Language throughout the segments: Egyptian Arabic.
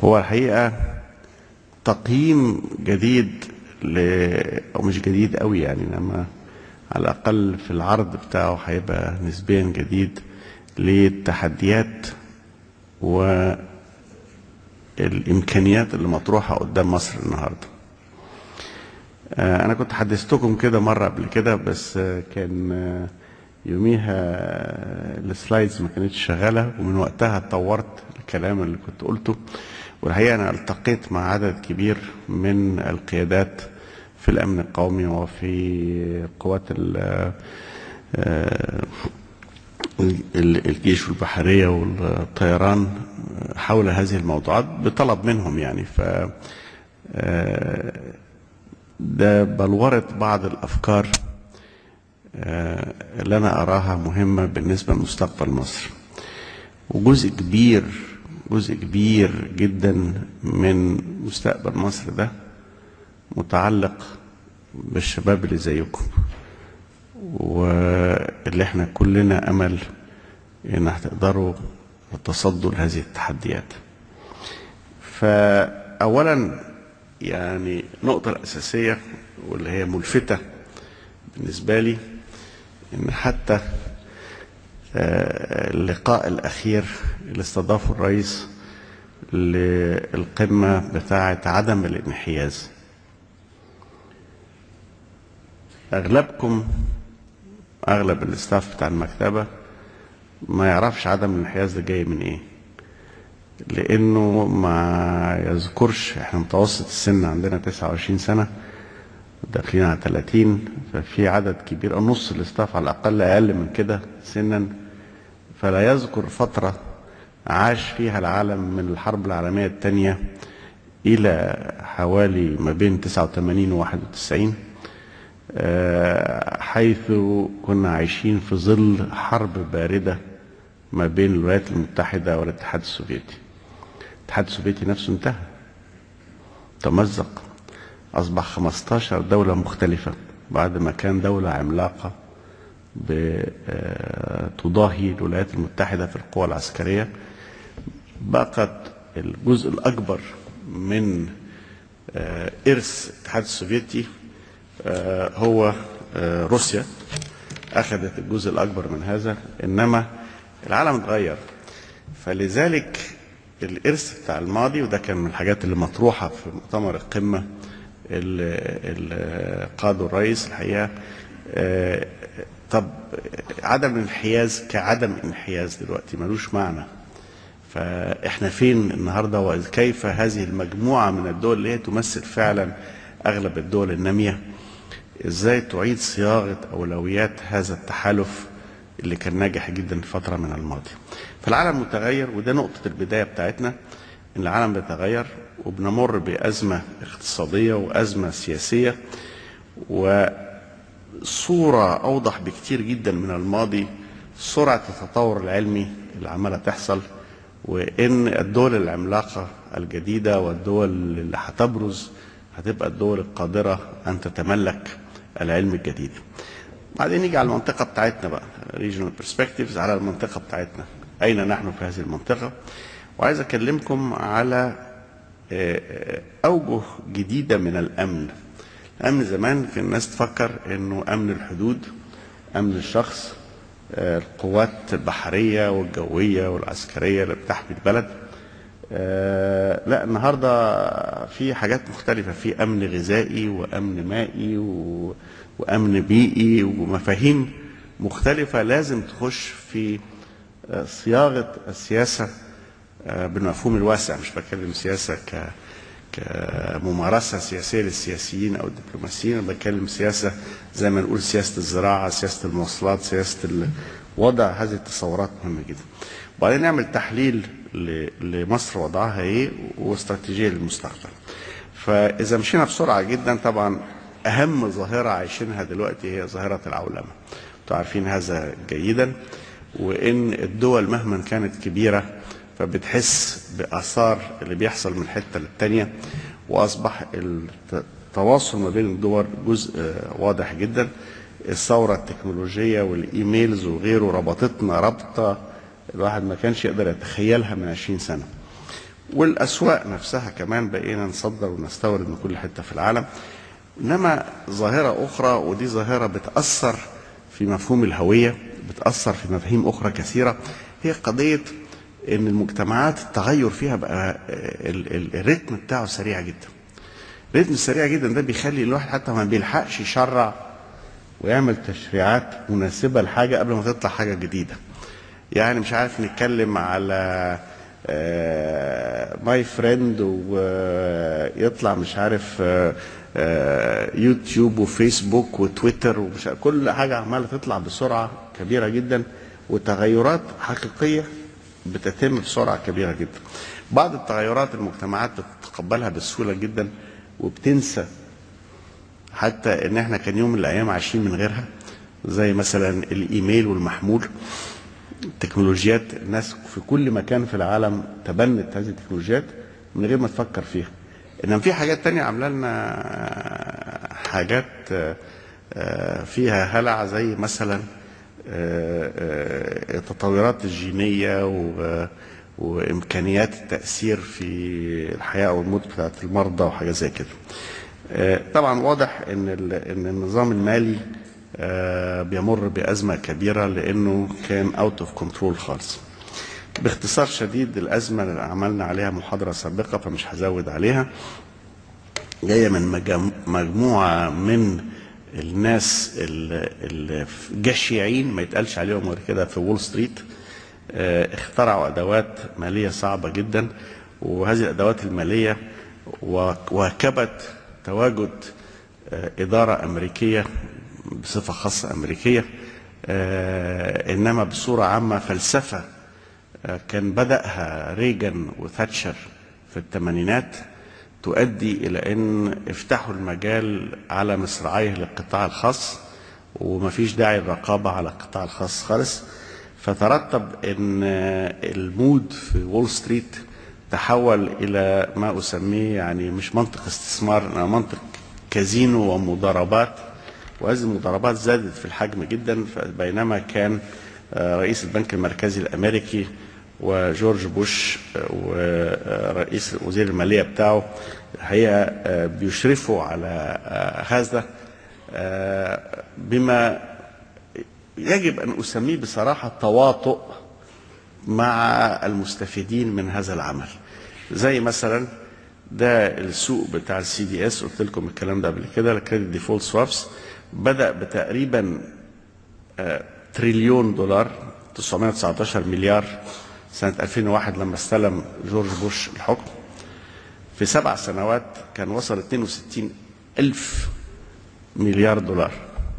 هو الحقيقة تقييم جديد ل... أو مش جديد قوي يعني إنما على الأقل في العرض بتاعه هيبقى نسبيا جديد للتحديات والإمكانيات اللي مطروحة قدام مصر النهارده. آه، أنا كنت حدثتكم كده مرة قبل كده بس آه، كان آه، يوميها السلايدز ما كانتش شغالة ومن وقتها اتطورت الكلام اللي كنت قلته والحقيقة أنا التقيت مع عدد كبير من القيادات في الأمن القومي وفي قوات ال- آه، ال- الجيش والبحرية والطيران حول هذه الموضوعات بطلب منهم يعني ف آه، ده بلورت بعض الأفكار آه، اللي أنا أراها مهمة بالنسبة لمستقبل مصر وجزء كبير جزء كبير جدا من مستقبل مصر ده متعلق بالشباب اللي زيكم واللي احنا كلنا امل ان هتقدروا تصدوا لهذه التحديات فاولا يعني النقطة الأساسية واللي هي ملفتة بالنسبة لي إن حتى آه، اللقاء الأخير اللي استضافه الرئيس للقمة بتاعة عدم الانحياز أغلبكم أغلب الاستاف بتاع المكتبة ما يعرفش عدم الانحياز ده جاي من إيه لأنه ما يذكرش إحنا متوسط السن عندنا 29 سنة داخلين على 30 ففي عدد كبير أو نص الاستاف على الأقل أقل من كده سنا فلا يذكر فترة عاش فيها العالم من الحرب العالمية الثانية إلى حوالي ما بين 89 و 91 آه، حيث كنا عايشين في ظل حرب باردة ما بين الولايات المتحدة والاتحاد السوفيتي الاتحاد السوفيتي نفسه انتهى تمزق أصبح 15 دولة مختلفة بعد ما كان دولة عملاقة ب- آه، تضاهي الولايات المتحدة في القوى العسكرية بقت الجزء الأكبر من آه، إرث الاتحاد السوفيتي آه، هو آه، روسيا أخذت الجزء الأكبر من هذا إنما العالم اتغير فلذلك الإرث بتاع الماضي وده كان من الحاجات اللي مطروحة في مؤتمر القمة اللي اللي قاده الرئيس الحقيقة آه، طب عدم الانحياز كعدم انحياز دلوقتي ملوش معنى فاحنا فين النهارده وكيف هذه المجموعه من الدول اللي هي تمثل فعلا اغلب الدول الناميه ازاي تعيد صياغه اولويات هذا التحالف اللي كان ناجح جدا في فتره من الماضي فالعالم متغير وده نقطه البدايه بتاعتنا ان العالم بيتغير وبنمر بازمه اقتصاديه وازمه سياسيه وصوره اوضح بكتير جدا من الماضي سرعه التطور العلمي اللي عماله تحصل وان الدول العملاقه الجديده والدول اللي هتبرز هتبقى الدول القادره ان تتملك العلم الجديد. بعدين نيجي على المنطقه بتاعتنا بقى ريجنال برسبكتيفز على المنطقه بتاعتنا اين نحن في هذه المنطقه وعايز اكلمكم على آه، آه، اوجه جديده من الامن. الامن زمان كان الناس تفكر انه امن الحدود امن الشخص آه، القوات البحريه والجويه والعسكريه اللي بتحمي البلد آه، لا النهارده في حاجات مختلفه في امن غذائي وامن مائي و... وامن بيئي ومفاهيم مختلفه لازم تخش في آه، صياغه السياسه آه، بالمفهوم الواسع مش بتكلم سياسه ك كممارسه سياسيه للسياسيين او الدبلوماسيين انا بتكلم سياسه زي ما نقول سياسه الزراعه سياسه المواصلات سياسه ال- وضع هذه التصورات مهمه جدا وبعدين نعمل تحليل ل- لمصر وضعها ايه واستراتيجيه للمستقبل فاذا مشينا بسرعه جدا طبعا اهم ظاهره عايشينها دلوقتي هي ظاهره العولمه انتوا عارفين هذا جيدا وان الدول مهما كانت كبيره فبتحس باثار اللي بيحصل من حته للتانيه واصبح التواصل ما بين الدول جزء آه، واضح جدا الثوره التكنولوجيه والايميلز وغيره ربطتنا ربطه الواحد ما كانش يقدر يتخيلها من 20 سنه والاسواق نفسها كمان بقينا نصدر ونستورد من كل حته في العالم انما ظاهره اخرى ودي ظاهره بتاثر في مفهوم الهويه بتاثر في مفاهيم اخرى كثيره هي قضيه ان المجتمعات التغير فيها بقى ال- ال- الريتم بتاعه سريع جدا الريتم السريع جدا ده بيخلي الواحد حتى ما بيلحقش يشرع ويعمل تشريعات مناسبه لحاجه قبل ما تطلع حاجه جديده يعني مش عارف نتكلم على ماي فريند ويطلع مش عارف آه، آه، يوتيوب وفيسبوك وتويتر ومش عارف كل حاجه عماله تطلع بسرعه كبيره جدا وتغيرات حقيقيه بتتم بسرعه كبيره جدا. بعض التغيرات المجتمعات بتتقبلها بسهوله جدا وبتنسى حتى ان احنا كان يوم من الايام عايشين من غيرها زي مثلا الايميل والمحمول التكنولوجيات الناس في كل مكان في العالم تبنت هذه التكنولوجيات من غير ما تفكر فيها انما في حاجات تانية عامله لنا حاجات آه، آه، فيها هلع زي مثلا آه، آه، التطورات الجينيه و- وامكانيات التاثير في الحياه او الموت بتاعت المرضى وحاجات زي كده آه، طبعا واضح ان ال- ان النظام المالي آه، بيمر بازمه كبيره لانه كان اوت اوف كنترول خالص باختصار شديد الازمه اللي عملنا عليها محاضره سابقه فمش هزود عليها جايه من مجم- مجموعه من الناس الجشعين ما يتقالش عليهم غير كده في وول ستريت آه، اخترعوا ادوات ماليه صعبه جدا وهذه الادوات الماليه وا- واكبت تواجد آه، اداره امريكيه بصفه خاصه امريكيه آه، انما بصوره عامه فلسفه آه، كان بداها ريجن وثاتشر في الثمانينات تؤدي الى ان افتحوا المجال على مصراعيه للقطاع الخاص ومفيش داعي للرقابه على القطاع الخاص خالص فترتب ان المود في وول ستريت تحول الى ما اسميه يعني مش منطق استثمار انما منطق كازينو ومضاربات وهذه المضاربات زادت في الحجم جدا بينما كان آه، رئيس البنك المركزي الامريكي وجورج بوش آه، ورئيس وزير الماليه بتاعه الحقيقه آه، بيشرفوا على آه، هذا آه، بما يجب ان اسميه بصراحه تواطؤ مع المستفيدين من هذا العمل زي مثلا ده السوق بتاع السي دي اس قلت لكم الكلام ده قبل كده الكريدت ديفولت سوابس بدا بتقريبا آه، تريليون دولار 919 مليار سنه 2001 لما استلم جورج بوش الحكم في سبع سنوات كان وصل 62 ألف مليار دولار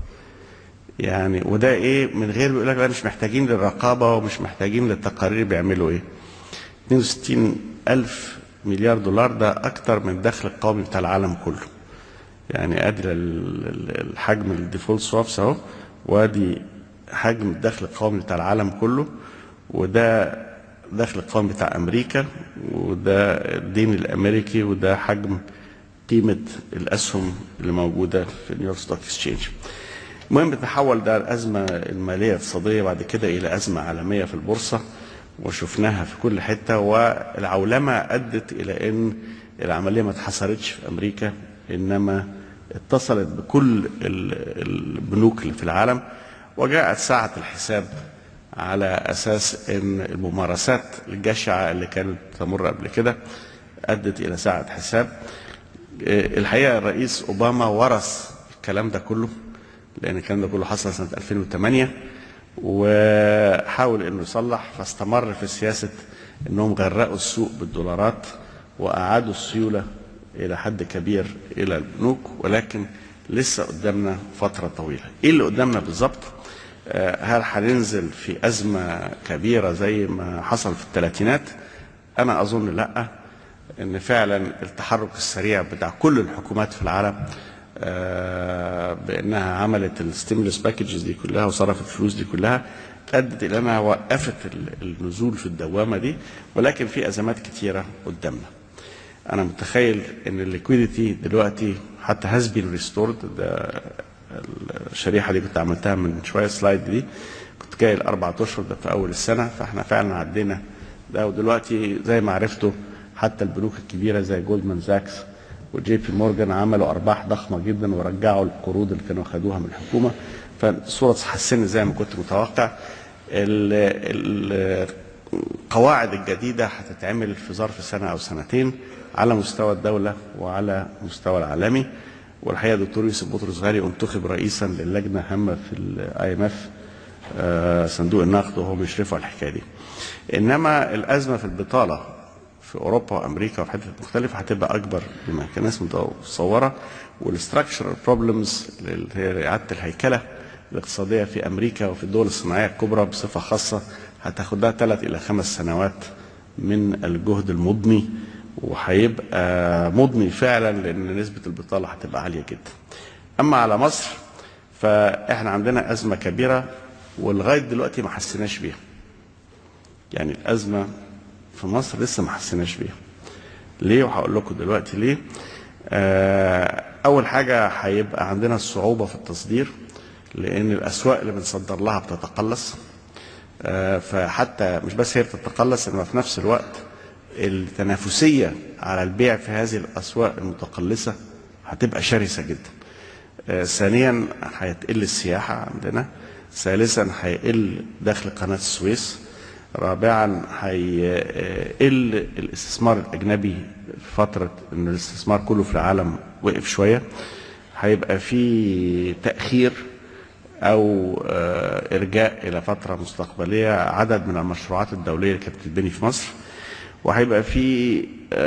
يعني وده ايه من غير بيقول لك لا مش محتاجين للرقابه ومش محتاجين للتقارير بيعملوا ايه 62 ألف مليار دولار ده أكتر من الدخل القومي بتاع العالم كله يعني ادي ال- ال- الحجم الديفولت سوابس اهو وادي حجم الدخل القومي بتاع العالم كله وده دخل القومي بتاع امريكا وده الدين الامريكي وده حجم قيمه الاسهم اللي موجوده في نيويورك ستوك اكسشينج المهم تحول ده الازمه الماليه الاقتصاديه بعد كده الى ازمه عالميه في البورصه وشفناها في كل حته والعولمه ادت الى ان العمليه ما اتحصرتش في امريكا انما اتصلت بكل ال- البنوك اللي في العالم وجاءت ساعه الحساب على اساس ان الممارسات الجشعه اللي كانت تمر قبل كده ادت الى ساعه حساب إيه، الحقيقه الرئيس اوباما ورث الكلام ده كله لان الكلام ده كله حصل سنه 2008 وحاول انه يصلح فاستمر في سياسه انهم غرقوا السوق بالدولارات واعادوا السيوله الى حد كبير الى البنوك ولكن لسه قدامنا فتره طويله. ايه اللي قدامنا بالظبط؟ آه، هل هننزل في ازمه كبيره زي ما حصل في الثلاثينات؟ انا اظن لا ان فعلا التحرك السريع بتاع كل الحكومات في العالم آه، بانها عملت الستيمولس باكجز دي كلها وصرفت الفلوس دي كلها ادت الى انها وقفت ال- النزول في الدوامه دي ولكن في ازمات كتيره قدامنا. انا متخيل ان الليكويديتي دلوقتي حتى هاز بين ريستورد ده الشريحه دي كنت عملتها من شويه سلايد دي كنت جاي الاربع اشهر ده في اول السنه فاحنا فعلا عدينا ده ودلوقتي زي ما عرفتوا حتى البنوك الكبيره زي جولدمان ساكس وجي بي مورجان عملوا ارباح ضخمه جدا ورجعوا القروض اللي كانوا خدوها من الحكومه فالصوره اتحسنت زي ما كنت متوقع القواعد الجديده هتتعمل في ظرف سنه او سنتين على مستوى الدوله وعلى مستوى العالمي والحقيقه دكتور يوسف بطرس غالي انتخب رئيسا للجنه هامه في الاي ام اف صندوق النقد وهو بيشرفه على الحكايه دي. انما الازمه في البطاله في اوروبا وامريكا وفي حتت مختلفه هتبقى اكبر مما كان الناس متصوره والستراكشرال بروبلمز اللي هي اعاده الهيكله الاقتصاديه في امريكا وفي الدول الصناعيه الكبرى بصفه خاصه هتاخد لها ثلاث الى خمس سنوات من الجهد المضني وهيبقى مضني فعلا لان نسبه البطاله هتبقى عاليه جدا. اما على مصر فاحنا عندنا ازمه كبيره ولغايه دلوقتي ما حسيناش بيها. يعني الازمه في مصر لسه ما حسيناش بيها. ليه؟ وهقول لكم دلوقتي ليه. آه اول حاجه هيبقى عندنا الصعوبه في التصدير لان الاسواق اللي بنصدر لها بتتقلص. آه فحتى مش بس هي بتتقلص انما في نفس الوقت التنافسيه على البيع في هذه الاسواق المتقلصه هتبقى شرسه جدا. آه ثانيا هيتقل السياحه عندنا. ثالثا هيقل دخل قناه السويس. رابعا هيقل الاستثمار الاجنبي في فتره ان الاستثمار كله في العالم وقف شويه. هيبقى في تاخير او ارجاء الى فتره مستقبليه عدد من المشروعات الدوليه اللي كانت بتتبني في مصر وهيبقى في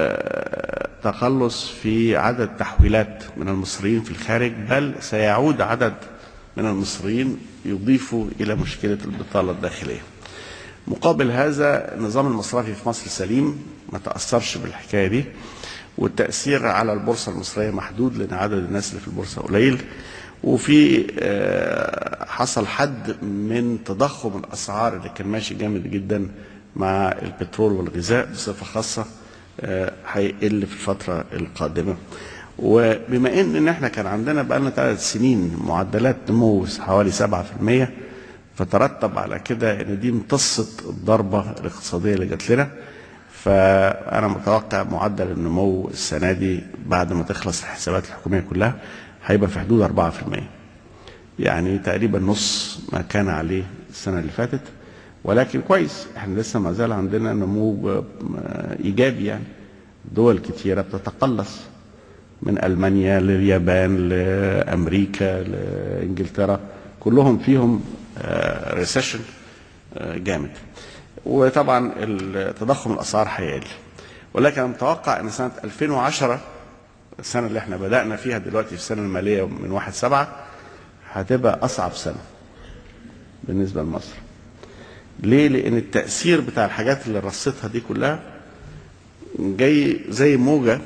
تقلص في عدد تحويلات من المصريين في الخارج بل سيعود عدد من المصريين يضيفوا الى مشكله البطاله الداخليه. مقابل هذا النظام المصرفي في مصر سليم ما تاثرش بالحكايه دي والتاثير على البورصه المصريه محدود لان عدد الناس اللي في البورصه قليل وفي حصل حد من تضخم الاسعار اللي كان ماشي جامد جدا مع البترول والغذاء بصفه خاصه هيقل في الفتره القادمه وبما ان ان احنا كان عندنا بقى لنا ثلاث سنين معدلات نمو حوالي 7% فترتب على كده ان دي امتصت الضربه الاقتصاديه اللي جات لنا فانا متوقع معدل النمو السنه دي بعد ما تخلص الحسابات الحكوميه كلها هيبقى في حدود 4% يعني تقريبا نص ما كان عليه السنه اللي فاتت ولكن كويس احنا لسه ما زال عندنا نمو ايجابي يعني دول كتيره بتتقلص من المانيا لليابان لامريكا لانجلترا كلهم فيهم ريسيشن جامد وطبعا تضخم الاسعار هيقل ولكن انا متوقع ان سنه 2010 السنه اللي احنا بدانا فيها دلوقتي في السنه الماليه من 1 7 هتبقى اصعب سنه بالنسبه لمصر ليه لان التاثير بتاع الحاجات اللي رصيتها دي كلها جاي زي موجه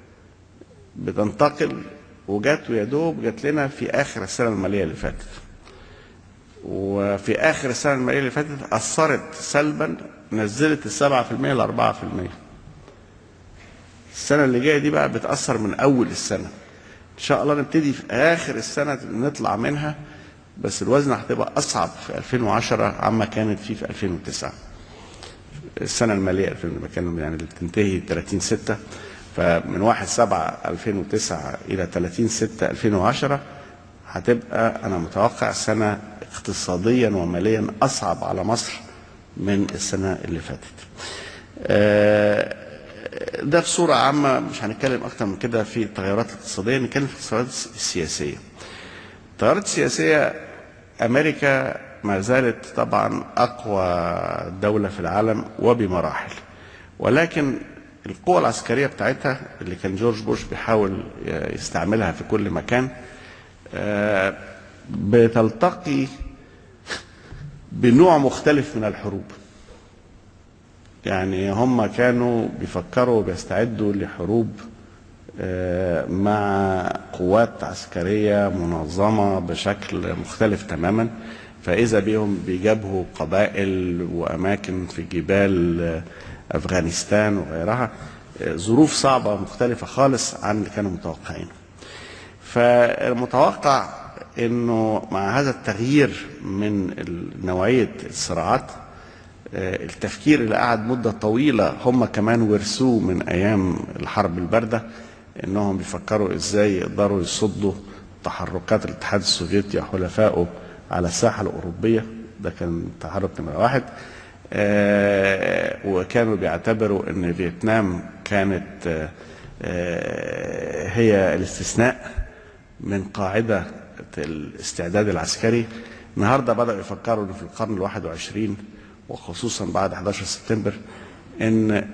بتنتقل وجات ويا دوب جات لنا في اخر السنه الماليه اللي فاتت وفي اخر السنه الماليه اللي فاتت اثرت سلبا نزلت السبعة في المية لأربعة في المية السنة اللي جاية دي بقى بتأثر من أول السنة إن شاء الله نبتدي في آخر السنة نطلع منها بس الوزن هتبقى أصعب في 2010 عما كانت فيه في 2009 السنة المالية 2000 بتكلم يعني اللي بتنتهي 30 6 فمن 1 7 2009 إلى 30 6 2010 هتبقى أنا متوقع سنة اقتصاديا وماليا أصعب على مصر من السنة اللي فاتت. ده في صورة عامة مش هنتكلم أكتر من كده في التغيرات الاقتصادية نتكلم في التغيرات السياسية. التغيرات السياسية أمريكا ما زالت طبعا أقوى دولة في العالم وبمراحل. ولكن القوة العسكرية بتاعتها اللي كان جورج بوش بيحاول يستعملها في كل مكان بتلتقي بنوع مختلف من الحروب يعني هم كانوا بيفكروا بيستعدوا لحروب مع قوات عسكرية منظمة بشكل مختلف تماما فإذا بهم بيجابهوا قبائل وأماكن في جبال أفغانستان وغيرها ظروف صعبة مختلفة خالص عن اللي كانوا متوقعينه فالمتوقع انه مع هذا التغيير من نوعيه الصراعات آه، التفكير اللي قعد مدة طويلة هم كمان ورثوه من أيام الحرب الباردة إنهم بيفكروا إزاي يقدروا يصدوا تحركات الاتحاد السوفيتي وحلفائه على الساحة الأوروبية ده كان تحرك نمرة واحد آه، وكانوا بيعتبروا ان فيتنام كانت آه، آه، هي الاستثناء من قاعدة الاستعداد العسكري النهارده بدأوا يفكروا ان في القرن الواحد وعشرين وخصوصا بعد 11 سبتمبر ان ال-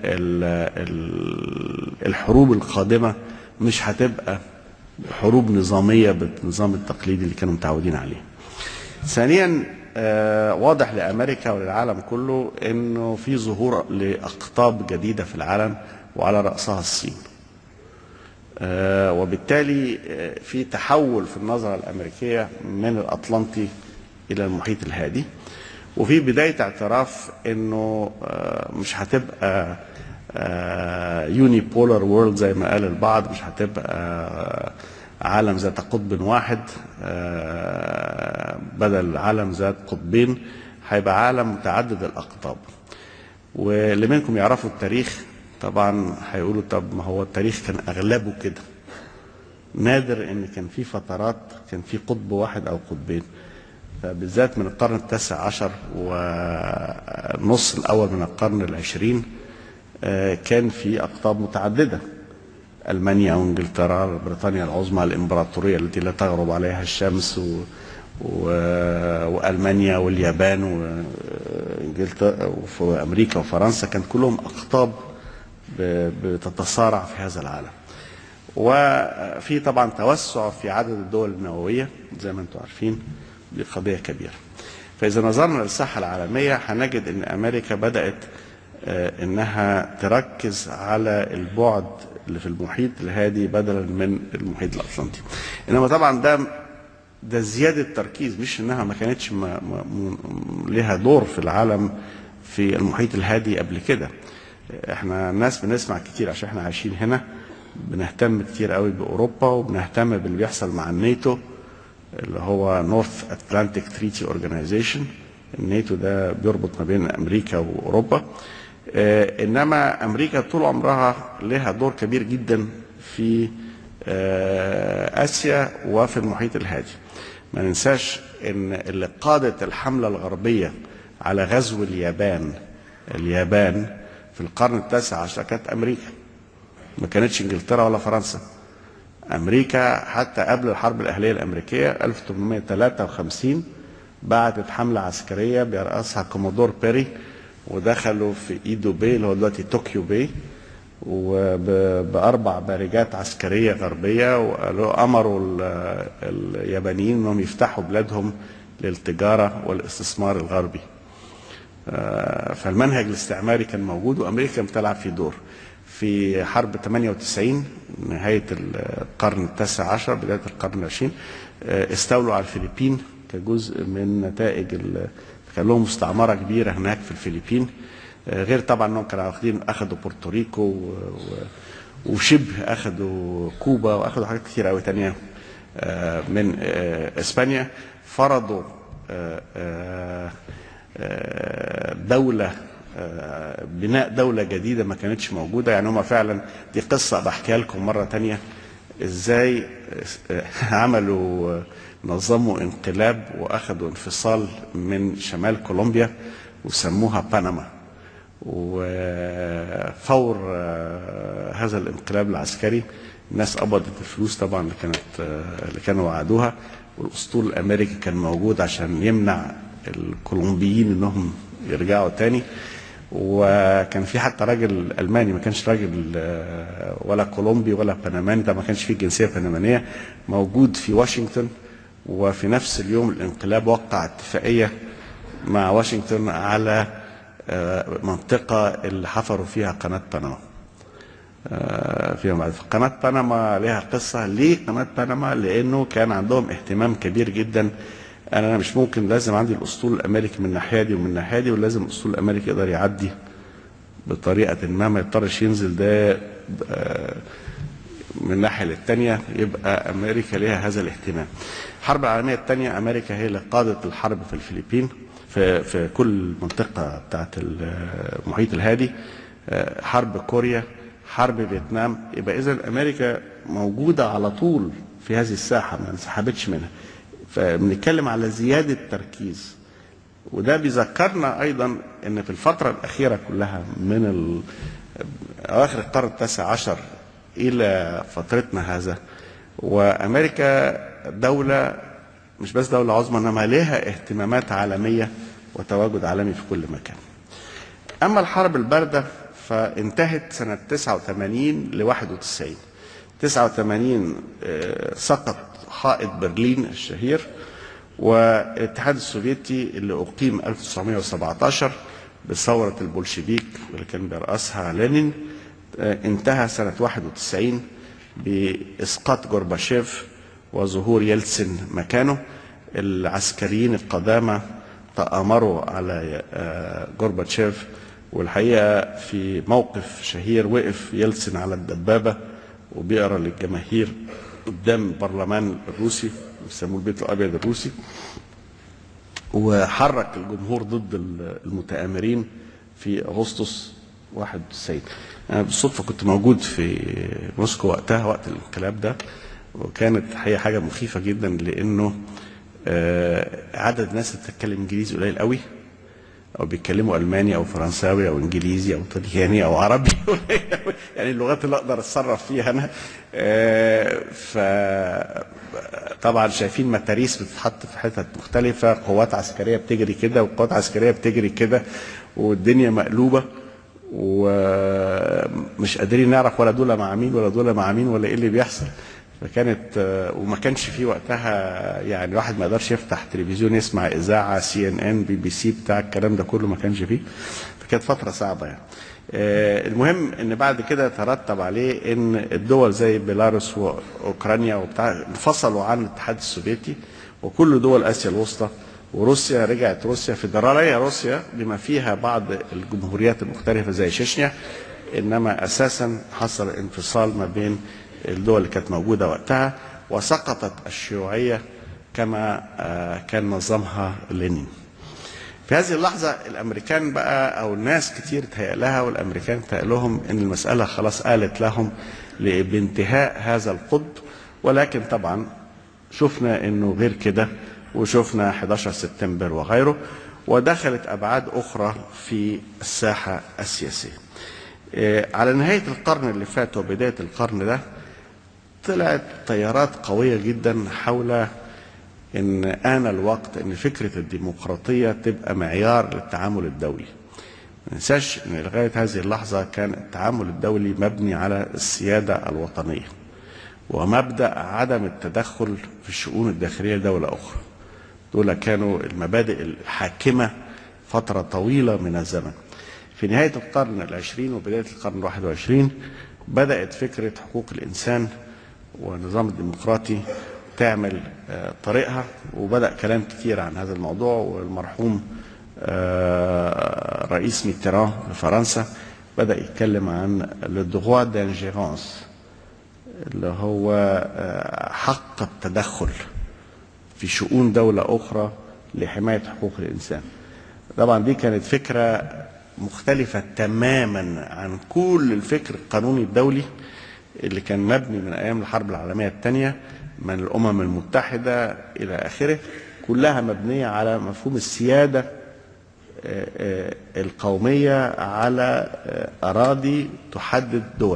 ال- الحروب القادمة مش هتبقى حروب نظامية بالنظام التقليدي اللي كانوا متعودين عليه ثانيا آه، واضح لامريكا وللعالم كله انه في ظهور لاقطاب جديده في العالم وعلى راسها الصين. آه، وبالتالي آه، في تحول في النظره الامريكيه من الاطلنطي الى المحيط الهادي وفي بدايه اعتراف انه آه، مش هتبقى يوني بولار وورلد زي ما قال البعض مش هتبقى آه، عالم ذات قطب واحد آه، بدل عالم ذات قطبين هيبقى عالم متعدد الاقطاب واللي منكم يعرفوا التاريخ طبعا هيقولوا طب ما هو التاريخ كان اغلبه كده نادر ان كان في فترات كان في قطب واحد او قطبين بالذات من القرن التاسع عشر والنص الاول من القرن العشرين آه، كان في اقطاب متعدده المانيا وانجلترا بريطانيا العظمى الامبراطوريه التي لا تغرب عليها الشمس و... و... والمانيا واليابان وانجلترا وامريكا وفرنسا كان كلهم اقطاب ب... بتتصارع في هذا العالم. وفي طبعا توسع في عدد الدول النوويه زي ما انتم عارفين دي قضيه كبيره. فاذا نظرنا للساحه العالميه هنجد ان امريكا بدات آه، انها تركز على البعد اللي في المحيط الهادي بدلا من المحيط الاطلنطي. انما طبعا ده ده زياده تركيز مش انها ما كانتش ما ما م- لها دور في العالم في المحيط الهادي قبل كده. احنا الناس بنسمع كتير عشان احنا عايشين هنا بنهتم كتير قوي باوروبا وبنهتم باللي بيحصل مع الناتو اللي هو نورث اتلانتيك تريتي اورجانيزيشن الناتو ده بيربط ما بين امريكا واوروبا آه، انما امريكا طول عمرها لها دور كبير جدا في آه، اسيا وفي المحيط الهادي ما ننساش ان اللي قادت الحمله الغربيه على غزو اليابان اليابان في القرن التاسع عشر كانت امريكا ما كانتش انجلترا ولا فرنسا امريكا حتى قبل الحرب الاهليه الامريكيه 1853 بعتت حمله عسكريه بيرأسها كومودور بيري ودخلوا في ايدو باي اللي هو دلوقتي طوكيو باي وباربع بارجات عسكريه غربيه وقالوا امروا ال- اليابانيين انهم يفتحوا بلادهم للتجاره والاستثمار الغربي. آه، فالمنهج الاستعماري كان موجود وامريكا كانت بتلعب فيه دور. في حرب 98 نهايه القرن التاسع عشر بدايه القرن العشرين آه، استولوا على الفلبين كجزء من نتائج ال- كان لهم مستعمره كبيره هناك في الفلبين آه، غير طبعا انهم كانوا واخدين اخذوا بورتوريكو و- و- وشبه اخذوا كوبا واخذوا حاجات كتير قوي تانية آه، من آه، اسبانيا فرضوا آه، آه، آه، دولة آه، بناء دولة جديدة ما كانتش موجودة يعني هم فعلا دي قصة بحكيها لكم مرة تانية ازاي آه، عملوا آه، نظموا انقلاب واخدوا انفصال من شمال كولومبيا وسموها بنما وفور آه، هذا الانقلاب العسكري الناس قبضت الفلوس طبعا اللي كانت آه، اللي كانوا وعدوها والاسطول الامريكي كان موجود عشان يمنع الكولومبيين انهم يرجعوا تاني وكان في حتى راجل الماني ما كانش راجل آه، ولا كولومبي ولا بنماني ده ما كانش فيه جنسيه بنمانيه موجود في واشنطن وفي نفس اليوم الانقلاب وقع اتفاقيه مع واشنطن على آه، منطقه اللي حفروا فيها قناه بنما آه، فيما بعد قناة بنما لها قصة ليه قناة بنما لأنه كان عندهم اهتمام كبير جدا أنا مش ممكن لازم عندي الأسطول الأمريكي من الناحية دي ومن الناحية دي ولازم الأسطول الأمريكي يقدر يعدي بطريقة ما ما يضطرش ينزل ده آه، من الناحية للتانية يبقى أمريكا لها هذا الاهتمام الحرب العالمية الثانية أمريكا هي اللي قادت الحرب في الفلبين في في كل المنطقه بتاعت المحيط الهادي آه، حرب كوريا حرب فيتنام يبقى اذا امريكا موجوده على طول في هذه الساحه ما انسحبتش منها فبنتكلم على زياده تركيز وده بيذكرنا ايضا ان في الفتره الاخيره كلها من ال... اواخر القرن التاسع عشر الى فترتنا هذا وامريكا دوله مش بس دوله عظمى انما لها اهتمامات عالميه وتواجد عالمي في كل مكان. اما الحرب البارده فانتهت سنه 89 ل 91 89 آه، سقط حائط برلين الشهير والاتحاد السوفيتي اللي اقيم 1917 بثوره البولشيفيك اللي كان بيرأسها لينين آه، انتهى سنه 91 باسقاط جورباشيف وظهور يلتسن مكانه العسكريين القدامى تآمروا على آه، جورباتشيف والحقيقه في موقف شهير وقف يلتسن على الدبابه وبيقرا للجماهير قدام البرلمان الروسي بيسموه البيت الابيض الروسي وحرك الجمهور ضد المتآمرين في اغسطس 91 انا بالصدفه كنت موجود في موسكو وقتها وقت الانقلاب ده وكانت هي حاجه مخيفه جدا لانه آه، عدد الناس اللي بتتكلم انجليزي قليل قوي او بيتكلموا الماني او فرنساوي او انجليزي او طلياني او عربي يعني اللغات اللي اقدر اتصرف فيها انا آه، ف طبعا شايفين متاريس بتتحط في حتت مختلفه قوات عسكريه بتجري كده وقوات عسكريه بتجري كده والدنيا مقلوبه ومش قادرين نعرف ولا دول مع مين ولا دول مع مين ولا ايه اللي بيحصل فكانت آه، وما كانش في وقتها يعني الواحد ما يقدرش يفتح تلفزيون يسمع اذاعه سي ان ان بي بي سي بتاع الكلام ده كله ما كانش فيه فكانت فتره صعبه يعني آه، المهم ان بعد كده ترتب عليه ان الدول زي بيلاروس واوكرانيا وبتاع انفصلوا عن الاتحاد السوفيتي وكل دول اسيا الوسطى وروسيا رجعت روسيا فيدراليه روسيا بما فيها بعض الجمهوريات المختلفه زي شيشنيا انما اساسا حصل انفصال ما بين الدول اللي كانت موجوده وقتها وسقطت الشيوعيه كما آه، كان نظمها لينين. في هذه اللحظه الامريكان بقى او الناس كتير تهيأ لها والامريكان تهيأ لهم ان المساله خلاص قالت لهم بانتهاء هذا القطب ولكن طبعا شفنا انه غير كده وشفنا 11 سبتمبر وغيره ودخلت ابعاد اخرى في الساحه السياسيه. آه، على نهايه القرن اللي فات وبدايه القرن ده طلعت تيارات قوية جدا حول ان آن الوقت ان فكرة الديمقراطية تبقى معيار للتعامل الدولي ما ننساش ان لغاية هذه اللحظة كان التعامل الدولي مبني على السيادة الوطنية ومبدأ عدم التدخل في الشؤون الداخلية لدولة أخرى دول كانوا المبادئ الحاكمة فترة طويلة من الزمن في نهاية القرن العشرين وبداية القرن الواحد وعشرين بدأت فكرة حقوق الإنسان والنظام الديمقراطي تعمل آه، طريقها وبدأ كلام كتير عن هذا الموضوع والمرحوم آه، رئيس ميتران لفرنسا بدأ يتكلم عن لو دانجيرونس اللي هو آه، حق التدخل في شؤون دولة أخرى لحماية حقوق الإنسان طبعا دي كانت فكرة مختلفة تماما عن كل الفكر القانوني الدولي اللي كان مبني من ايام الحرب العالميه الثانيه من الامم المتحده الى اخره كلها مبنيه على مفهوم السياده آه، آه، القوميه على آه، اراضي تحدد دول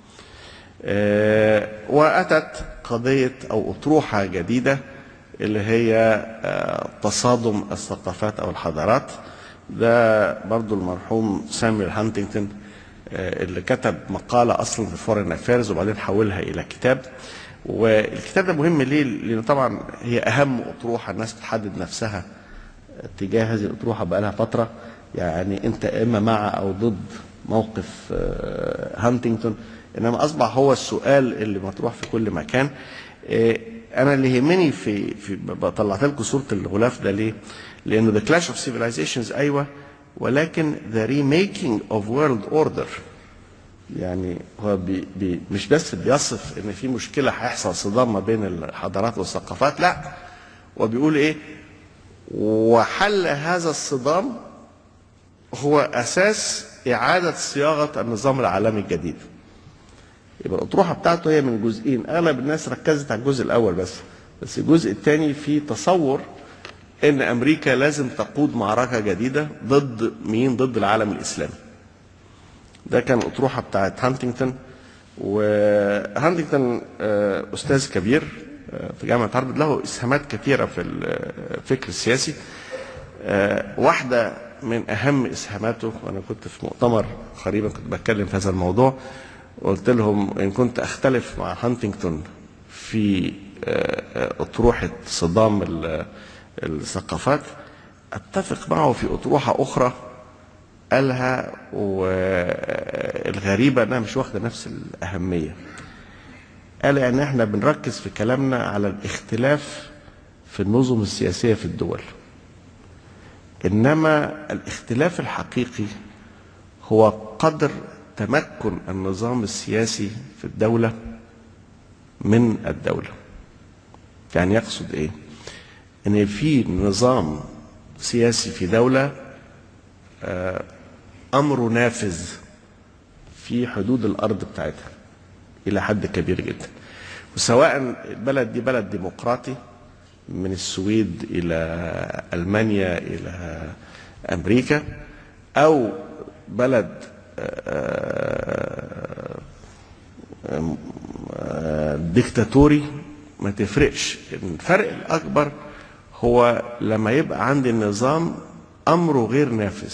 واتت قضيه او اطروحه جديده اللي هي تصادم الثقافات او الحضارات ده برضو المرحوم سامويل هانتنجتون آه، اللي كتب مقاله اصلا في فورين افيرز وبعدين حولها الى كتاب والكتاب ده مهم ليه؟ لان طبعا هي اهم اطروحه الناس بتحدد نفسها تجاه هذه الاطروحه بقى لها فتره يعني انت اما مع او ضد موقف آه، هانتنجتون انما اصبح هو السؤال اللي مطروح في كل مكان آه، انا اللي يهمني في في طلعت لكم صوره الغلاف ده ليه؟ لانه ذا كلاش اوف سيفيلايزيشنز ايوه ولكن the remaking of world order يعني هو بي بي مش بس بيصف ان في مشكله هيحصل صدام ما بين الحضارات والثقافات لا وبيقول ايه وحل هذا الصدام هو أساس إعادة صياغة النظام العالمي الجديد يبقى الأطروحة بتاعته هي من جزئين أغلب الناس ركزت على الجزء الأول بس بس الجزء الثاني فيه تصور ان امريكا لازم تقود معركه جديده ضد مين ضد العالم الاسلامي ده كان الاطروحه بتاعت هانتنجتون وهانتنجتون آه، استاذ كبير آه، في جامعه هارفارد له اسهامات كثيره في الفكر السياسي آه، واحده من اهم اسهاماته وانا كنت في مؤتمر قريبا كنت بتكلم في هذا الموضوع قلت لهم ان كنت اختلف مع هانتنجتون في اطروحه صدام ال- الثقافات اتفق معه في اطروحه اخرى قالها والغريبه انها مش واخده نفس الاهميه قال يعني احنا بنركز في كلامنا على الاختلاف في النظم السياسيه في الدول انما الاختلاف الحقيقي هو قدر تمكن النظام السياسي في الدوله من الدوله يعني يقصد ايه ان في نظام سياسي في دوله آه، امره نافذ في حدود الارض بتاعتها الى حد كبير جدا وسواء البلد دي بلد ديمقراطي من السويد الى المانيا الى امريكا او بلد آه، آه، آه، ديكتاتوري ما تفرقش الفرق الاكبر هو لما يبقى عندي النظام امره غير نافذ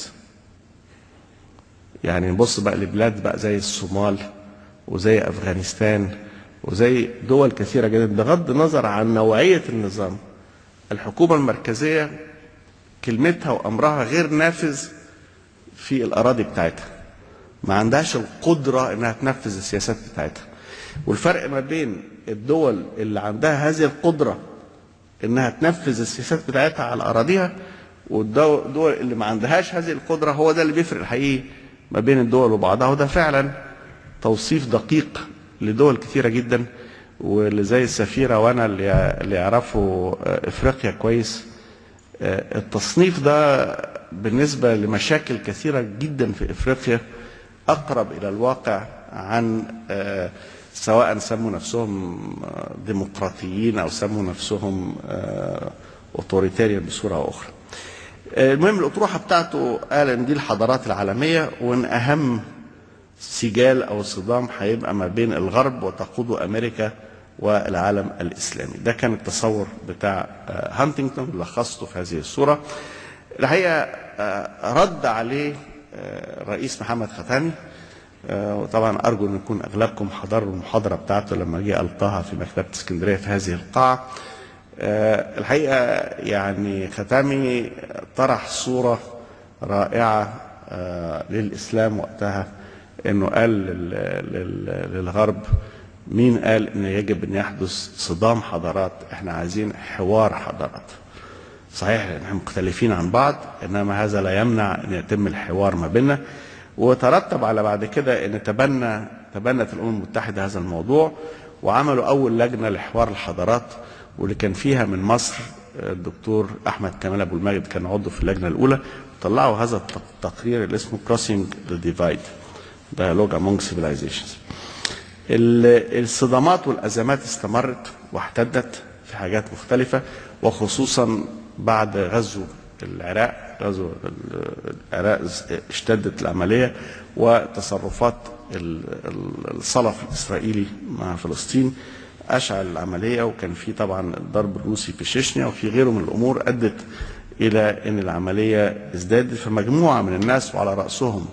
يعني نبص بقى لبلاد بقى زي الصومال وزي افغانستان وزي دول كثيره جدا بغض النظر عن نوعيه النظام الحكومه المركزيه كلمتها وامرها غير نافذ في الاراضي بتاعتها ما عندهاش القدره انها تنفذ السياسات بتاعتها والفرق ما بين الدول اللي عندها هذه القدره انها تنفذ السياسات بتاعتها على اراضيها والدول اللي ما عندهاش هذه القدره هو ده اللي بيفرق الحقيقي ما بين الدول وبعضها وده فعلا توصيف دقيق لدول كثيره جدا واللي زي السفيره وانا اللي اللي يعرفوا افريقيا كويس التصنيف ده بالنسبه لمشاكل كثيره جدا في افريقيا اقرب الى الواقع عن سواء سموا نفسهم ديمقراطيين او سموا نفسهم اوتوريتاريان بصوره او اخرى. المهم الاطروحه بتاعته قال ان دي الحضارات العالميه وان اهم سجال او صدام هيبقى ما بين الغرب وتقوده امريكا والعالم الاسلامي. ده كان التصور بتاع هانتنجتون لخصته في هذه الصوره. الحقيقه رد عليه الرئيس محمد ختامي وطبعا ارجو ان يكون اغلبكم حضروا المحاضره بتاعته لما جه القاها في مكتبه اسكندريه في هذه القاعه. الحقيقه يعني ختامي طرح صوره رائعه للاسلام وقتها انه قال للغرب مين قال ان يجب ان يحدث صدام حضارات احنا عايزين حوار حضارات صحيح احنا مختلفين عن بعض انما هذا لا يمنع ان يتم الحوار ما بيننا وترتب على بعد كده ان تبنى تبنت الامم المتحده هذا الموضوع وعملوا اول لجنه لحوار الحضارات واللي كان فيها من مصر الدكتور احمد كمال ابو المجد كان عضو في اللجنه الاولى طلعوا هذا التقرير اللي اسمه Crossing the Divide Dialogue Among Civilizations الصدامات والازمات استمرت واحتدت في حاجات مختلفه وخصوصا بعد غزو العراق غزو العراق اشتدت العمليه وتصرفات الصلف الاسرائيلي مع فلسطين اشعل العمليه وكان في طبعا الضرب الروسي في شيشنيا وفي غيره من الامور ادت الى ان العمليه ازدادت فمجموعه من الناس وعلى راسهم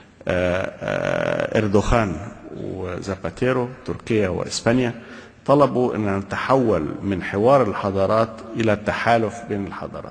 اردوغان وزاباتيرو تركيا واسبانيا طلبوا ان نتحول من حوار الحضارات الى التحالف بين الحضارات.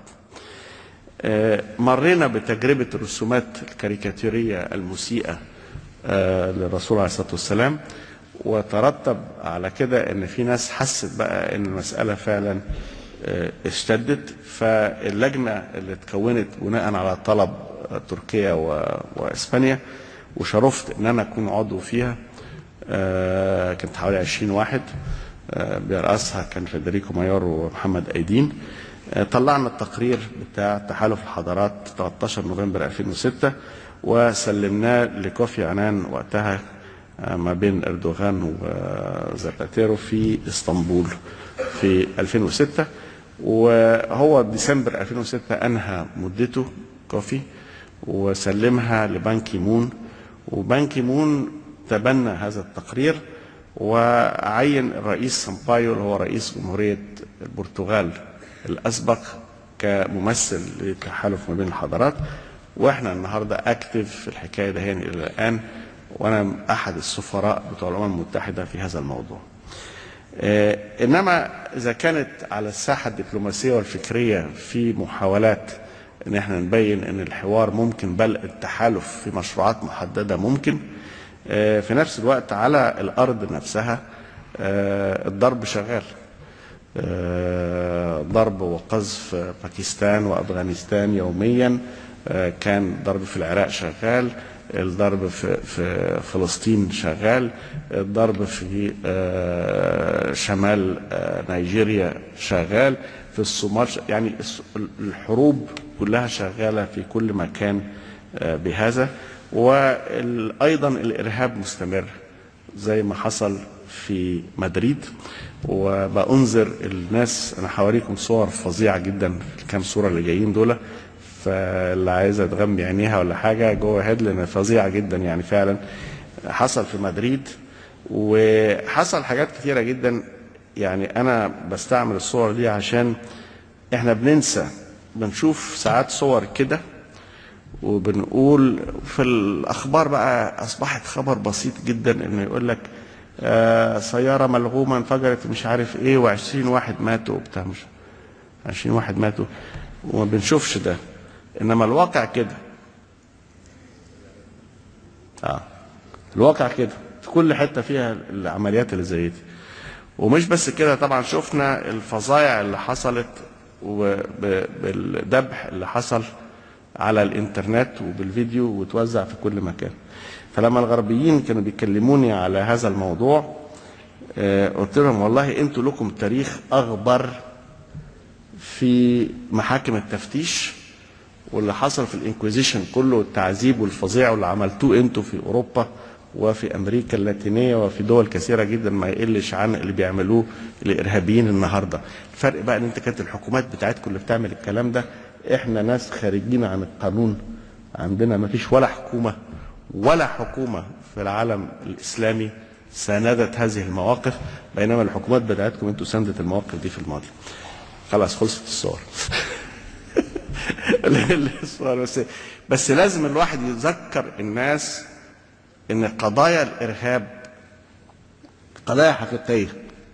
مرينا بتجربه الرسومات الكاريكاتيريه المسيئه للرسول عليه الصلاه والسلام وترتب على كده ان في ناس حست بقى ان المساله فعلا اشتدت فاللجنه اللي اتكونت بناء على طلب تركيا واسبانيا وشرفت ان انا اكون عضو فيها كانت حوالي 20 واحد بيرأسها كان فederico مايور ومحمد ايدين طلعنا التقرير بتاع تحالف الحضارات 13 نوفمبر 2006 وسلمناه لكوفي عنان وقتها ما بين اردوغان وزاباتيرو في اسطنبول في 2006 وهو ديسمبر 2006 انهى مدته كوفي وسلمها لبان كي مون وبان كي مون تبنى هذا التقرير وعين الرئيس سامبايو اللي هو رئيس جمهورية البرتغال الأسبق كممثل للتحالف ما بين الحضارات واحنا النهارده اكتف في الحكايه ده الى الان وانا احد السفراء بتوع الامم المتحده في هذا الموضوع. آه انما اذا كانت على الساحه الدبلوماسيه والفكريه في محاولات ان احنا نبين ان الحوار ممكن بل التحالف في مشروعات محدده ممكن آه في نفس الوقت على الارض نفسها آه الضرب شغال. ضرب وقذف باكستان وافغانستان يوميا كان ضرب في العراق شغال الضرب في في فلسطين شغال الضرب في شمال نيجيريا شغال في الصومال يعني الحروب كلها شغاله في كل مكان بهذا وايضا الارهاب مستمر زي ما حصل في مدريد وبأنذر الناس انا هوريكم صور فظيعه جدا الكام صوره اللي جايين دول فاللي عايزه تغمي عينيها ولا حاجه جوه هيد لان فظيعه جدا يعني فعلا حصل في مدريد وحصل حاجات كتيره جدا يعني انا بستعمل الصور دي عشان احنا بننسى بنشوف ساعات صور كده وبنقول في الاخبار بقى اصبحت خبر بسيط جدا انه يقول لك آه سياره ملغومه انفجرت مش عارف ايه و20 واحد ماتوا وبتاع مش 20 واحد ماتوا وما بنشوفش ده انما الواقع كده اه الواقع كده في كل حته فيها العمليات اللي زي دي ومش بس كده طبعا شفنا الفظايع اللي حصلت وبالذبح اللي حصل على الانترنت وبالفيديو وتوزع في كل مكان فلما الغربيين كانوا بيكلموني على هذا الموضوع آه قلت لهم والله انتوا لكم تاريخ اغبر في محاكم التفتيش واللي حصل في الانكويزيشن كله والتعذيب والفظيع واللي عملتوه انتوا في اوروبا وفي امريكا اللاتينيه وفي دول كثيره جدا ما يقلش عن اللي بيعملوه الارهابيين النهارده الفرق بقى ان انت كانت الحكومات بتاعتكم اللي بتعمل الكلام ده احنا ناس خارجين عن القانون عندنا ما فيش ولا حكومه ولا حكومه في العالم الاسلامي ساندت هذه المواقف بينما الحكومات بتاعتكم انتوا ساندت المواقف دي في الماضي خلاص خلصت الصور الصور بس بس لازم الواحد يذكر الناس ان قضايا الارهاب قضايا حقيقيه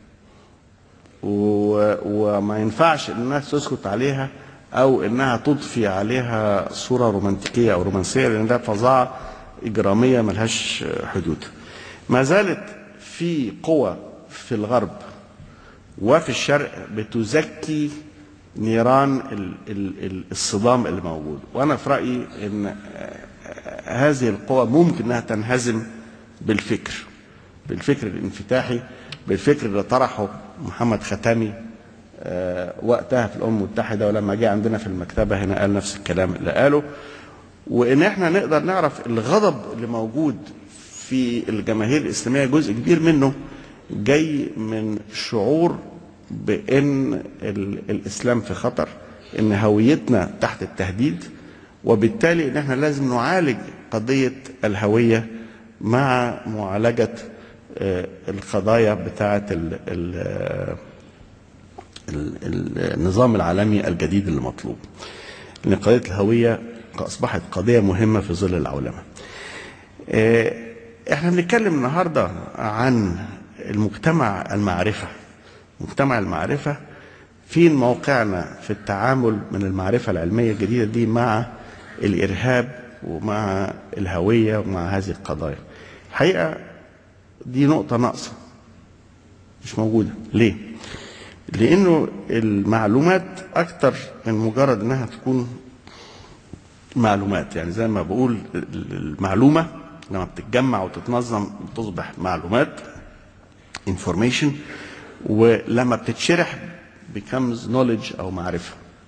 و... وما ينفعش الناس تسكت عليها او انها تضفي عليها صوره رومانتيكيه او رومانسيه لان ده فظاعه اجراميه ملهاش حدود ما زالت في قوى في الغرب وفي الشرق بتزكي نيران الصدام اللي موجود وانا في رايي ان هذه القوى ممكن انها تنهزم بالفكر بالفكر الانفتاحي بالفكر اللي طرحه محمد ختامي وقتها في الامم المتحده ولما جه عندنا في المكتبه هنا قال نفس الكلام اللي قاله وان احنا نقدر نعرف الغضب اللي موجود في الجماهير الاسلاميه جزء كبير منه جاي من شعور بان الاسلام في خطر ان هويتنا تحت التهديد وبالتالي ان احنا لازم نعالج قضيه الهويه مع معالجه القضايا بتاعه النظام العالمي الجديد اللي مطلوب ان قضيه الهويه اصبحت قضيه مهمه في ظل العولمه احنا بنتكلم النهارده عن المجتمع المعرفه مجتمع المعرفه فين موقعنا في التعامل من المعرفه العلميه الجديده دي مع الارهاب ومع الهويه ومع هذه القضايا الحقيقه دي نقطه ناقصه مش موجوده ليه لانه المعلومات اكتر من مجرد انها تكون معلومات يعني زي ما بقول المعلومه لما بتتجمع وتتنظم تصبح معلومات information ولما بتتشرح becomes knowledge او معرفه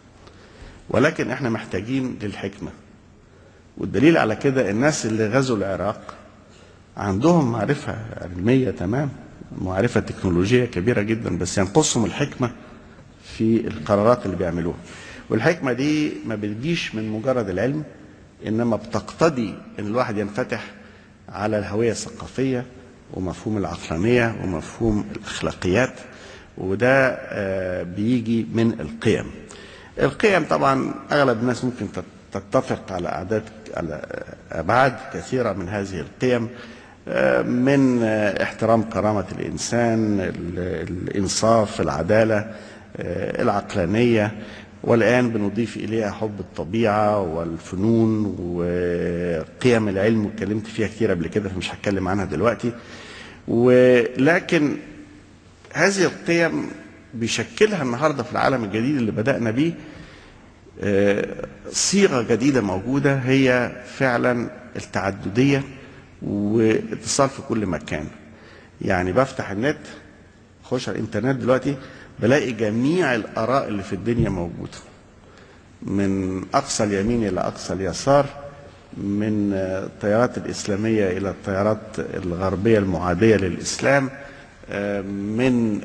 ولكن احنا محتاجين للحكمة والدليل على كده الناس اللي غزوا العراق عندهم معرفة علمية تمام معرفة تكنولوجية كبيرة جدا بس ينقصهم الحكمة في القرارات اللي بيعملوها والحكمة دي ما بتجيش من مجرد العلم إنما بتقتضي إن الواحد ينفتح على الهوية الثقافية ومفهوم العقلانية ومفهوم الأخلاقيات وده آه، بيجي من القيم القيم طبعا أغلب الناس ممكن تتفق على أعداد على أبعاد كثيرة من هذه القيم آه، من آه، احترام كرامة الإنسان الإنصاف العدالة العقلانية والآن بنضيف إليها حب الطبيعة والفنون وقيم العلم واتكلمت فيها كتير قبل كده فمش هتكلم عنها دلوقتي ولكن هذه القيم بيشكلها النهارده في العالم الجديد اللي بدأنا بيه آه، صيغة جديدة موجودة هي فعلا التعددية واتصال في كل مكان يعني بفتح النت خش على الانترنت دلوقتي بلاقي جميع الآراء اللي في الدنيا موجودة من أقصى اليمين إلى أقصى اليسار من التيارات الإسلامية إلى التيارات الغربية المعادية للإسلام من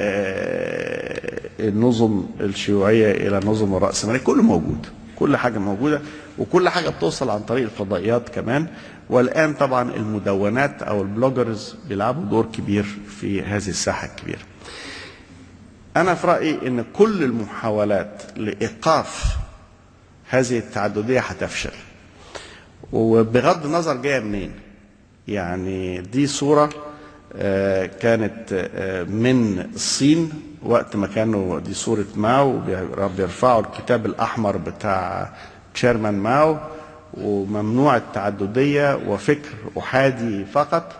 النظم الشيوعية إلى النظم الرأسمالية كله موجود كل حاجة موجودة وكل حاجة بتوصل عن طريق الفضائيات كمان والآن طبعا المدونات أو البلوجرز بيلعبوا دور كبير في هذه الساحة الكبيرة أنا في رأيي إن كل المحاولات لإيقاف هذه التعددية هتفشل وبغض النظر جاية منين يعني دي صورة آه، كانت آه، من الصين وقت ما كانوا دي صورة ماو بيرفعوا الكتاب الأحمر بتاع تشيرمان ماو وممنوع التعددية وفكر أحادي فقط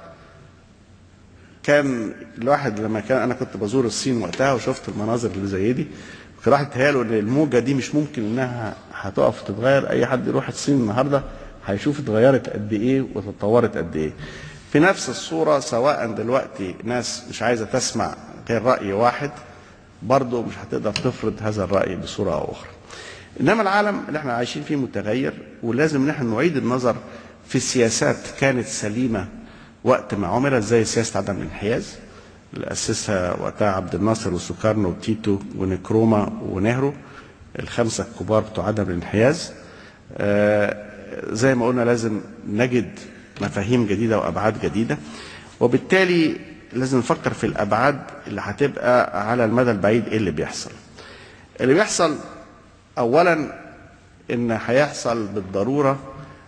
كان الواحد لما كان انا كنت بزور الصين وقتها وشفت المناظر اللي زي دي كان راح يتهيأله ان الموجه دي مش ممكن انها هتقف وتتغير اي حد يروح الصين النهارده هيشوف اتغيرت قد ايه وتطورت قد ايه في نفس الصوره سواء دلوقتي ناس مش عايزه تسمع غير راي واحد برضه مش هتقدر تفرض هذا الراي بصوره او اخرى انما العالم اللي احنا عايشين فيه متغير ولازم ان احنا نعيد النظر في سياسات كانت سليمه وقت ما عملت زي سياسه عدم الانحياز اللي اسسها وقتها عبد الناصر وسوكارنو وتيتو ونكروما ونهرو الخمسه الكبار بتوع عدم الانحياز آه زي ما قلنا لازم نجد مفاهيم جديده وابعاد جديده وبالتالي لازم نفكر في الابعاد اللي هتبقى على المدى البعيد ايه اللي بيحصل اللي بيحصل اولا ان هيحصل بالضروره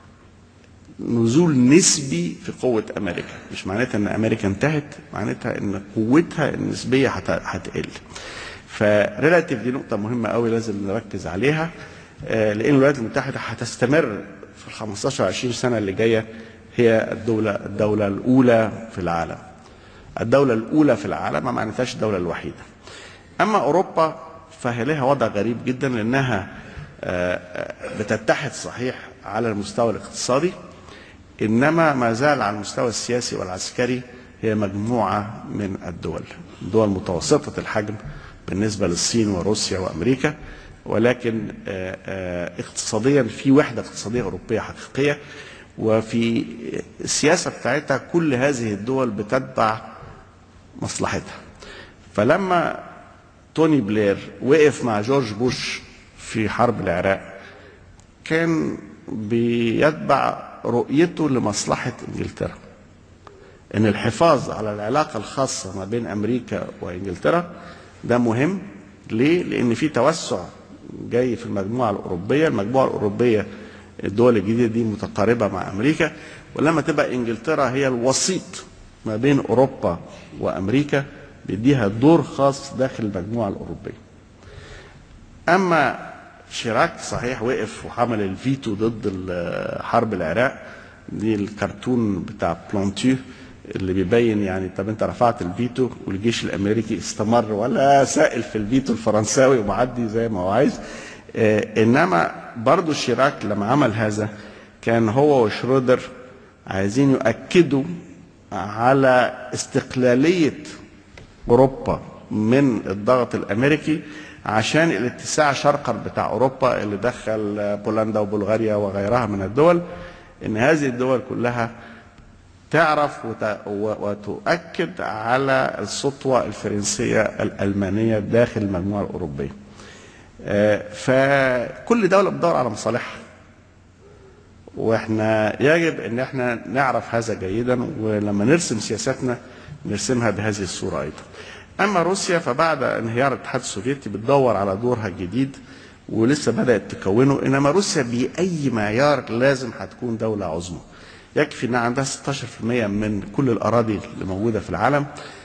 نزول نسبي في قوة أمريكا مش معناتها أن أمريكا انتهت معناتها أن قوتها النسبية هتقل فريلاتيف دي نقطة مهمة قوي لازم نركز عليها آه، لأن الولايات المتحدة هتستمر في ال 15 20 سنة اللي جاية هي الدولة الدولة الأولى في العالم الدولة الأولى في العالم ما معناتهاش الدولة الوحيدة أما أوروبا فهي لها وضع غريب جدا لأنها آه، آه، بتتحد صحيح على المستوى الاقتصادي انما ما زال على المستوى السياسي والعسكري هي مجموعه من الدول دول متوسطه الحجم بالنسبه للصين وروسيا وامريكا ولكن آه، آه، اقتصاديا في وحده اقتصاديه اوروبيه حقيقيه وفي السياسه بتاعتها كل هذه الدول بتتبع مصلحتها فلما توني بلير وقف مع جورج بوش في حرب العراق كان بيتبع رؤيته لمصلحة إنجلترا إن الحفاظ على العلاقة الخاصة ما بين أمريكا وإنجلترا ده مهم ليه؟ لأن في توسع جاي في المجموعة الأوروبية المجموعة الأوروبية الدول الجديدة دي متقاربة مع أمريكا ولما تبقى إنجلترا هي الوسيط ما بين أوروبا وأمريكا بيديها دور خاص داخل المجموعة الأوروبية أما شيراك صحيح وقف وحمل الفيتو ضد حرب العراق دي الكرتون بتاع بلانتيو اللي بيبين يعني طب انت رفعت الفيتو والجيش الامريكي استمر ولا سائل في الفيتو الفرنساوي ومعدي زي ما هو عايز اه انما برضو شيراك لما عمل هذا كان هو وشرودر عايزين يؤكدوا على استقلاليه اوروبا من الضغط الامريكي عشان الاتساع شرقا بتاع اوروبا اللي دخل بولندا وبلغاريا وغيرها من الدول ان هذه الدول كلها تعرف وتؤكد على السطوة الفرنسية الألمانية داخل المجموعة الأوروبية فكل دولة بتدور على مصالحها واحنا يجب ان احنا نعرف هذا جيدا ولما نرسم سياساتنا نرسمها بهذه الصورة ايضا اما روسيا فبعد انهيار الاتحاد السوفيتي بتدور على دورها الجديد ولسه بدأت تكونه انما روسيا بأي معيار لازم هتكون دولة عظمى يكفي انها عندها 16% من كل الاراضي اللي موجوده في العالم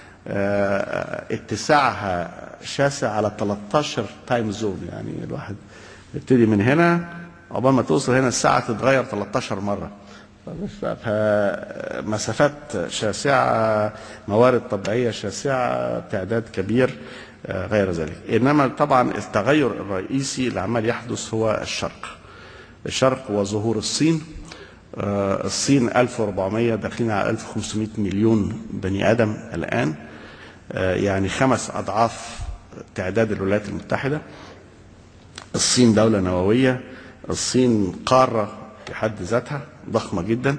اتساعها شاسع على 13 تايم زون يعني الواحد يبتدي من هنا عقبال ما توصل هنا الساعه تتغير 13 مره مسافات شاسعه موارد طبيعيه شاسعه تعداد كبير غير ذلك انما طبعا التغير الرئيسي اللي عمال يحدث هو الشرق الشرق وظهور الصين الصين 1400 داخلين على 1500 مليون بني ادم الان يعني خمس اضعاف تعداد الولايات المتحده الصين دوله نوويه الصين قاره في حد ذاتها ضخمه جدا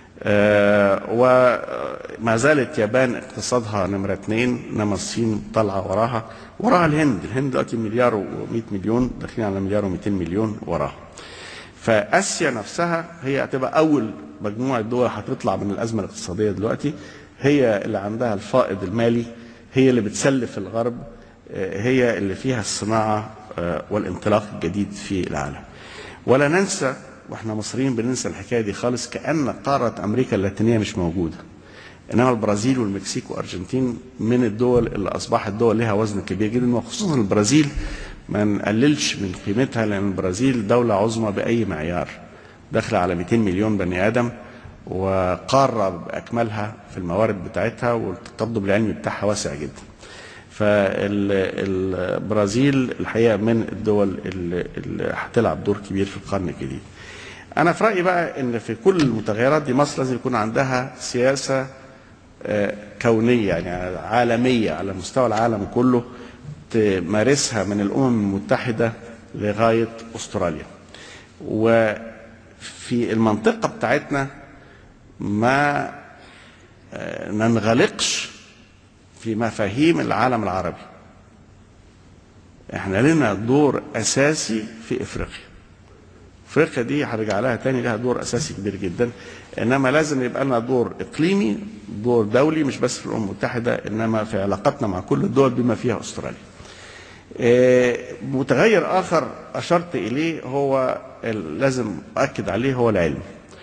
وما زالت يابان اقتصادها نمره اثنين انما الصين طالعه وراها وراها الهند الهند دلوقتي مليار و100 مليون داخلين على مليار و200 مليون وراها فاسيا نفسها هي هتبقى اول مجموعه دول هتطلع من الازمه الاقتصاديه دلوقتي هي اللي عندها الفائض المالي هي اللي بتسلف الغرب هي اللي فيها الصناعه والانطلاق الجديد في العالم ولا ننسى واحنا مصريين بننسى الحكايه دي خالص كان قاره امريكا اللاتينيه مش موجوده انما البرازيل والمكسيك وارجنتين من الدول اللي اصبحت دول لها وزن كبير جدا وخصوصا البرازيل ما نقللش من قيمتها لان البرازيل دوله عظمى باي معيار داخله على 200 مليون بني ادم وقاره باكملها في الموارد بتاعتها والتقدم العلمي بتاعها واسع جدا. فالبرازيل الحقيقه من الدول اللي, اللي هتلعب دور كبير في القرن الجديد. انا في رايي بقى ان في كل المتغيرات دي مصر لازم يكون عندها سياسه كونيه يعني عالميه على مستوى العالم كله تمارسها من الامم المتحده لغايه استراليا. وفي المنطقه بتاعتنا ما ننغلقش في مفاهيم العالم العربي. احنا لنا دور اساسي في افريقيا. افريقيا دي هرجع لها تاني لها دور اساسي كبير جدا انما لازم يبقى لنا دور اقليمي دور دولي مش بس في الامم المتحده انما في علاقتنا مع كل الدول بما فيها استراليا. متغير اخر اشرت اليه هو لازم اؤكد عليه هو العلم.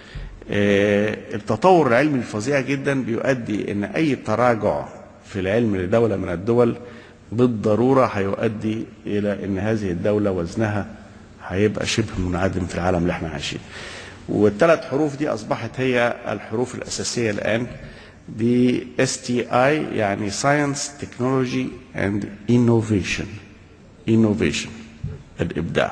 التطور العلمي الفظيع جدا بيؤدي ان اي تراجع في العلم لدوله من الدول بالضروره هيؤدي الى ان هذه الدوله وزنها هيبقى شبه منعدم في العالم اللي احنا عايشين. والثلاث حروف دي اصبحت هي الحروف الاساسيه الان دي اس تي اي يعني ساينس تكنولوجي اند انوفيشن انوفيشن الابداع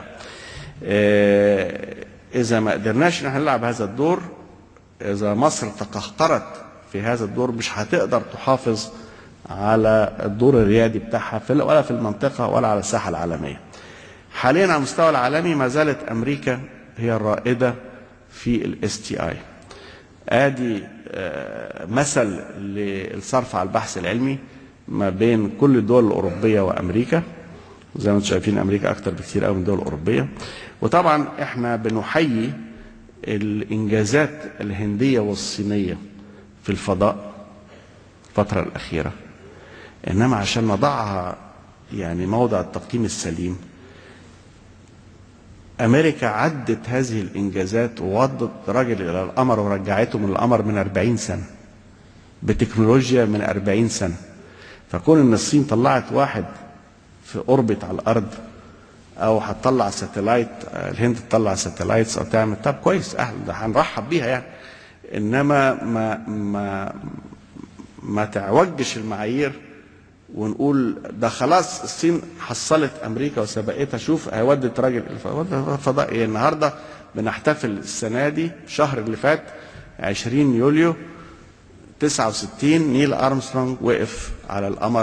اذا ما قدرناش ان احنا نلعب هذا الدور اذا مصر تقهقرت في هذا الدور مش هتقدر تحافظ على الدور الريادي بتاعها في ولا في المنطقه ولا على الساحه العالميه حاليا على المستوى العالمي ما زالت امريكا هي الرائده في الاس تي اي ادي مثل للصرف على البحث العلمي ما بين كل الدول الاوروبيه وامريكا زي ما انتم شايفين امريكا اكتر بكتير قوي من الدول الاوروبيه وطبعا احنا بنحيي الانجازات الهنديه والصينيه في الفضاء الفتره الاخيره انما عشان نضعها يعني موضع التقييم السليم امريكا عدت هذه الانجازات ووضت راجل الى القمر ورجعته من القمر من 40 سنه بتكنولوجيا من 40 سنه فكون ان الصين طلعت واحد في اوربت على الارض او هتطلع ساتلايت الهند تطلع ساتلايتس او تعمل طب كويس اهلا ده هنرحب بيها يعني انما ما ما ما تعوجش المعايير ونقول ده خلاص الصين حصلت امريكا وسبقتها شوف هيودت راجل الفضاء ايه النهارده بنحتفل السنه دي الشهر اللي فات 20 يوليو 69 نيل ارمسترونج وقف على القمر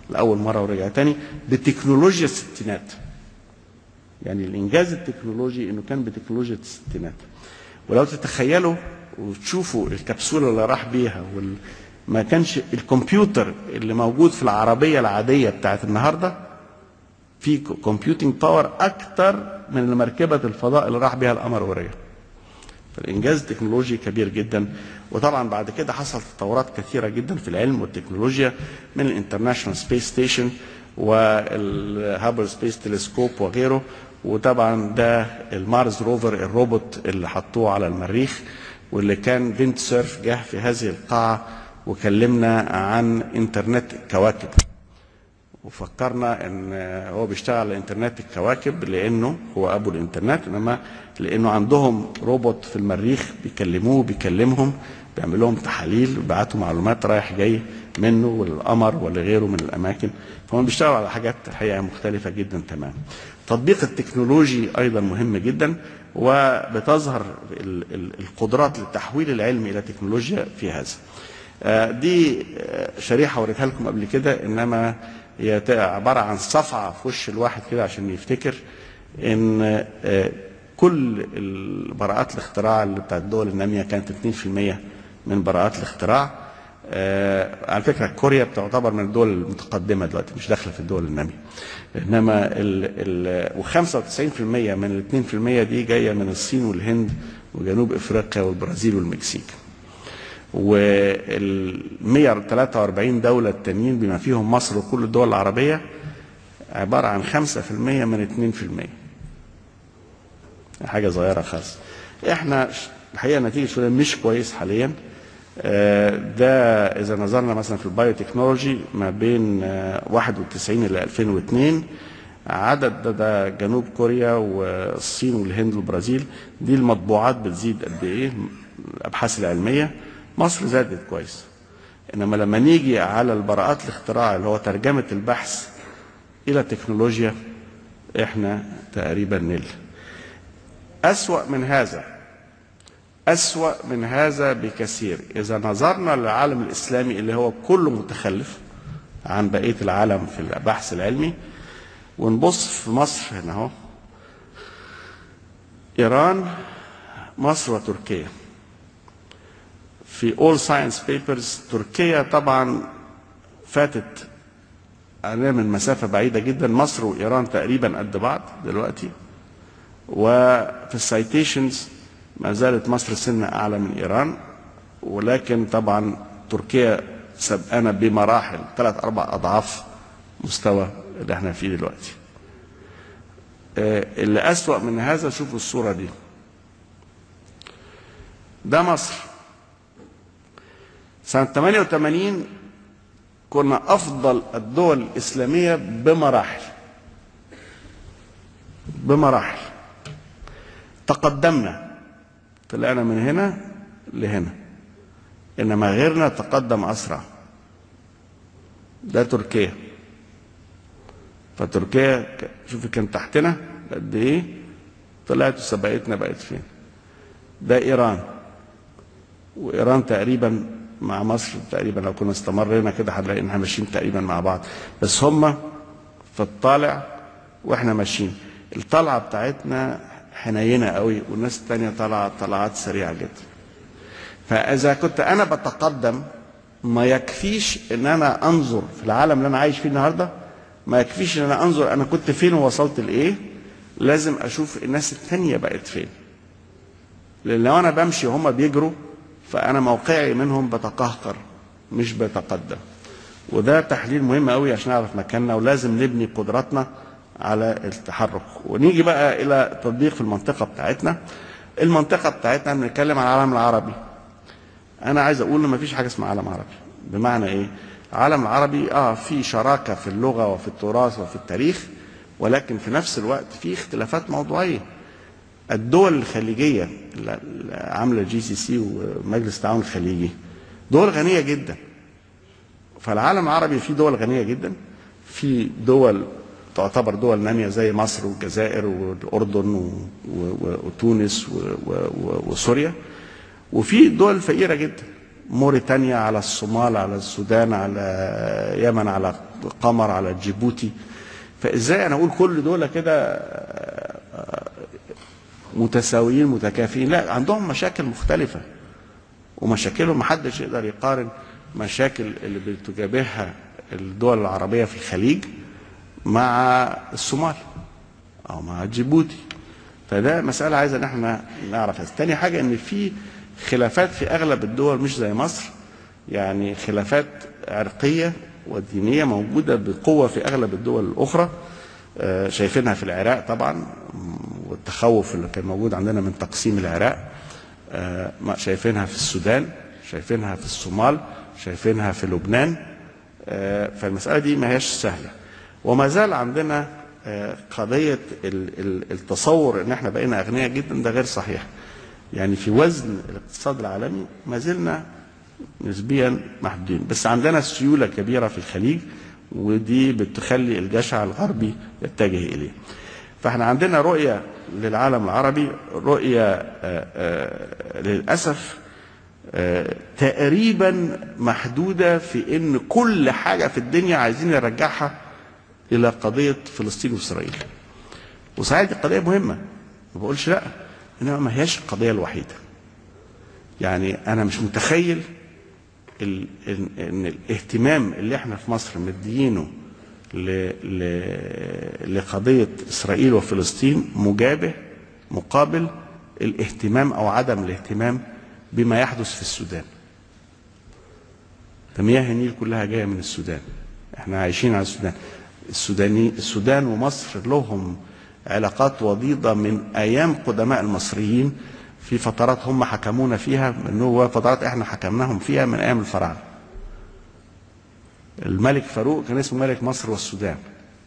لاول مره ورجع تاني بتكنولوجيا الستينات يعني الانجاز التكنولوجي انه كان بتكنولوجيا الستينات ولو تتخيلوا وتشوفوا الكبسوله اللي راح بيها وال... ما كانش الكمبيوتر اللي موجود في العربيه العاديه بتاعت النهارده في كومبيوتنج باور اكتر من مركبه الفضاء اللي راح بيها القمر ورجع فالانجاز التكنولوجي كبير جدا وطبعا بعد كده حصل تطورات كثيره جدا في العلم والتكنولوجيا من الانترناشونال سبيس ستيشن والهابل سبيس تلسكوب وغيره وطبعا ده المارس روفر الروبوت اللي حطوه على المريخ واللي كان فينت سيرف جه في هذه القاعه وكلمنا عن انترنت الكواكب وفكرنا ان هو بيشتغل على انترنت الكواكب لانه هو ابو الانترنت انما لانه عندهم روبوت في المريخ بيكلموه بيكلمهم بيعمل لهم تحاليل وبيبعتوا معلومات رايح جاي منه والقمر ولغيره من الاماكن فهم بيشتغلوا على حاجات الحقيقه مختلفه جدا تماما. تطبيق التكنولوجي ايضا مهم جدا وبتظهر القدرات للتحويل العلمي الى تكنولوجيا في هذا. دي شريحه وريتها لكم قبل كده انما هي عباره عن صفعه في وش الواحد كده عشان يفتكر ان كل براءات الاختراع اللي بتاعت الدول الناميه كانت 2% من براءات الاختراع على فكره كوريا بتعتبر من الدول المتقدمه دلوقتي مش داخله في الدول الناميه انما ال ال و95% من ال 2% دي جايه من الصين والهند وجنوب افريقيا والبرازيل والمكسيك وال 143 دولة التانيين بما فيهم مصر وكل الدول العربية عبارة عن 5% من 2% حاجة صغيرة خالص احنا الحقيقة نتيجة شوية مش كويس حاليا ده إذا نظرنا مثلا في البايو تكنولوجي ما بين 91 إلى 2002 عدد ده, ده جنوب كوريا والصين والهند والبرازيل دي المطبوعات بتزيد قد ايه الابحاث العلميه مصر زادت كويس انما لما نيجي على البراءات الاختراع اللي هو ترجمه البحث الى تكنولوجيا احنا تقريبا نل اسوا من هذا اسوا من هذا بكثير اذا نظرنا للعالم الاسلامي اللي هو كله متخلف عن بقيه العالم في البحث العلمي ونبص في مصر هنا اهو ايران مصر وتركيا في all science papers تركيا طبعا فاتت علينا من مسافة بعيدة جدا مصر وإيران تقريبا قد بعض دلوقتي وفي السايتيشنز ما زالت مصر سنة أعلى من إيران ولكن طبعا تركيا سبقانا بمراحل ثلاث أربع أضعاف مستوى اللي احنا فيه دلوقتي اللي أسوأ من هذا شوفوا الصورة دي ده مصر سنة 88 كنا أفضل الدول الإسلامية بمراحل بمراحل تقدمنا طلعنا من هنا لهنا إنما غيرنا تقدم أسرع ده تركيا فتركيا شوفي كان تحتنا قد إيه طلعت وسبقتنا بقت فين ده إيران وإيران تقريبا مع مصر تقريبا لو كنا استمرينا كده هنلاقي ان احنا ماشيين تقريبا مع بعض بس هم في الطالع واحنا ماشيين الطلعه بتاعتنا حنينه قوي والناس التانية طالعه طلعات سريعه جدا فاذا كنت انا بتقدم ما يكفيش ان انا انظر في العالم اللي انا عايش فيه النهارده ما يكفيش ان انا انظر انا كنت فين ووصلت لايه لازم اشوف الناس التانية بقت فين لان لو انا بمشي وهم بيجروا فانا موقعي منهم بتقهقر مش بتقدم وده تحليل مهم قوي عشان نعرف مكاننا ولازم نبني قدراتنا على التحرك ونيجي بقى الى تطبيق في المنطقه بتاعتنا المنطقه بتاعتنا بنتكلم عن العالم العربي انا عايز اقول ان مفيش حاجه اسمها عالم عربي بمعنى ايه العالم العربي اه في شراكه في اللغه وفي التراث وفي التاريخ ولكن في نفس الوقت في اختلافات موضوعيه الدول الخليجيه اللي عامله الجي سي سي ومجلس التعاون الخليجي دول غنيه جدا فالعالم العربي فيه دول غنيه جدا في دول تعتبر دول ناميه زي مصر والجزائر والاردن وتونس وسوريا وفي دول فقيره جدا موريتانيا على الصومال على السودان على يمن على قمر على جيبوتي فازاي انا اقول كل دول كده متساويين متكافئين لا عندهم مشاكل مختلفه ومشاكلهم محدش يقدر يقارن مشاكل اللي بتجابهها الدول العربيه في الخليج مع الصومال او مع جيبوتي فده مساله عايزه ان احنا نعرفها تاني حاجه ان في خلافات في اغلب الدول مش زي مصر يعني خلافات عرقيه ودينيه موجوده بقوه في اغلب الدول الاخرى آه، شايفينها في العراق طبعا والتخوف اللي كان موجود عندنا من تقسيم العراق آه، ما- شايفينها في السودان شايفينها في الصومال شايفينها في لبنان آه، فالمسألة دي ما هيش سهلة وما زال عندنا آه، قضية ال- ال- التصور ان احنا بقينا اغنياء جدا ده غير صحيح يعني في وزن الاقتصاد العالمي ما زلنا نسبيا محدودين بس عندنا سيولة كبيرة في الخليج ودي بتخلي الجشع الغربي يتجه إليه فاحنا عندنا رؤية للعالم العربي رؤية آه، آه، للأسف آه، تقريبا محدودة في ان كل حاجة في الدنيا عايزين نرجعها الى قضية فلسطين واسرائيل وصحيح دي قضية مهمة ما بقولش لا انما ما هياش القضية الوحيدة يعني انا مش متخيل ال- ان إن الاهتمام اللي احنا في مصر مديينه ل- ل- لقضية اسرائيل وفلسطين مجابه مقابل الاهتمام او عدم الاهتمام بما يحدث في السودان فمياه النيل كلها جايه من السودان احنا عايشين على السودان السوداني السودان ومصر لهم علاقات وضيضه من ايام قدماء المصريين في فترات هم حكمونا فيها من هو فترات احنا حكمناهم فيها من ايام الفراعنه الملك فاروق كان اسمه ملك مصر والسودان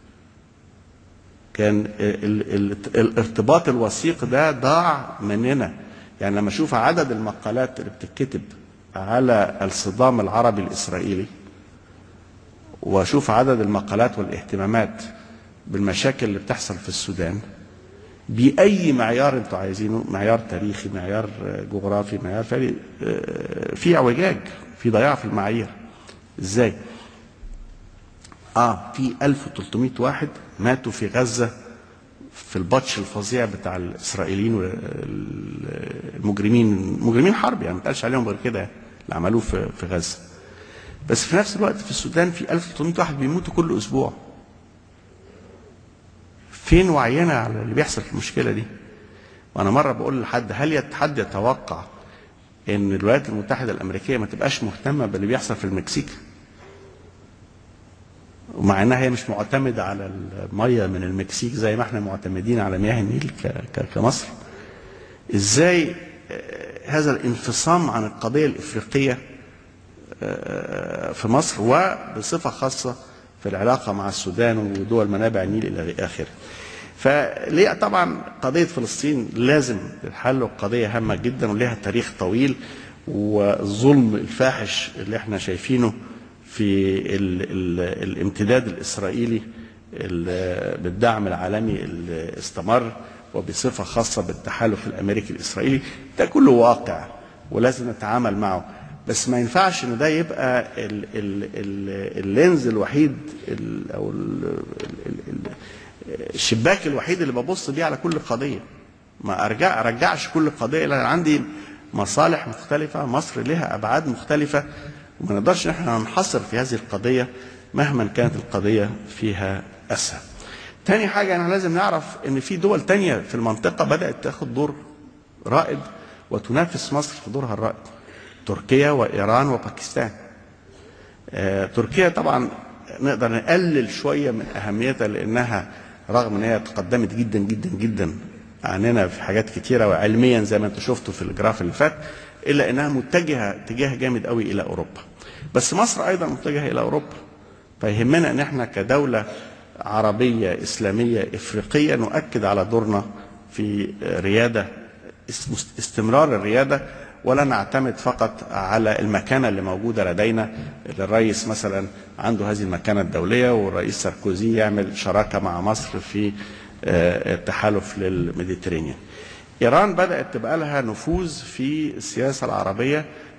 كان ال ال الارتباط الوثيق ده ضاع مننا يعني لما اشوف عدد المقالات اللي بتتكتب على الصدام العربي الاسرائيلي واشوف عدد المقالات والاهتمامات بالمشاكل اللي بتحصل في السودان باي معيار انتوا عايزينه معيار تاريخي معيار جغرافي معيار فعلي آه، في اعوجاج في ضياع في المعايير ازاي اه في 1300 واحد ماتوا في غزه في البطش الفظيع بتاع الاسرائيليين والمجرمين مجرمين حرب يعني ما اتقالش عليهم غير كده اللي عملوه في في غزه بس في نفس الوقت في السودان في 1300 واحد بيموتوا كل اسبوع فين وعينا على اللي بيحصل في المشكله دي وانا مره بقول لحد هل يت- حد يتوقع ان الولايات المتحده الامريكيه ما تبقاش مهتمه باللي بيحصل في المكسيك ومع انها هي مش معتمده على الميه من المكسيك زي ما احنا معتمدين على مياه النيل ك- ك- كمصر ازاي آه، هذا الانفصام عن القضيه الافريقيه آه، في مصر وبصفه خاصه في العلاقه مع السودان ودول منابع النيل الى اخره. فليه طبعا قضيه فلسطين لازم تتحل وقضيه هامه جدا ولها تاريخ طويل والظلم الفاحش اللي احنا شايفينه في ال ال الامتداد الاسرائيلي ال- بالدعم العالمي اللي استمر وبصفه خاصه بالتحالف الامريكي الاسرائيلي ده كله واقع ولازم نتعامل معه بس ما ينفعش ان ده يبقى ال ال ال اللينز الوحيد ال او ال ال ال الشباك الوحيد اللي ببص بيه على كل قضيه ما ارجع ارجعش كل قضيه لان عندي مصالح مختلفه مصر لها ابعاد مختلفه وما نقدرش احنا ننحصر في هذه القضيه مهما كانت القضيه فيها اسهل. تاني حاجه انا لازم نعرف ان في دول تانية في المنطقه بدات تاخد دور رائد وتنافس مصر في دورها الرائد. تركيا وايران وباكستان. آه، تركيا طبعا نقدر نقلل شويه من اهميتها لانها رغم ان هي تقدمت جدا جدا جدا عننا في حاجات كتيره وعلميا زي ما انتم شفتوا في الجراف اللي فات الا انها متجهه اتجاه جامد قوي الى اوروبا. بس مصر ايضا متجهه الى اوروبا. فيهمنا ان احنا كدوله عربيه اسلاميه افريقيه نؤكد على دورنا في رياده است- استمرار الرياده ولا نعتمد فقط على المكانه اللي موجوده لدينا اللي الرئيس مثلا عنده هذه المكانه الدوليه والرئيس ساركوزي يعمل شراكه مع مصر في آه، التحالف للميديترينيان. ايران بدات تبقى لها نفوذ في السياسه العربيه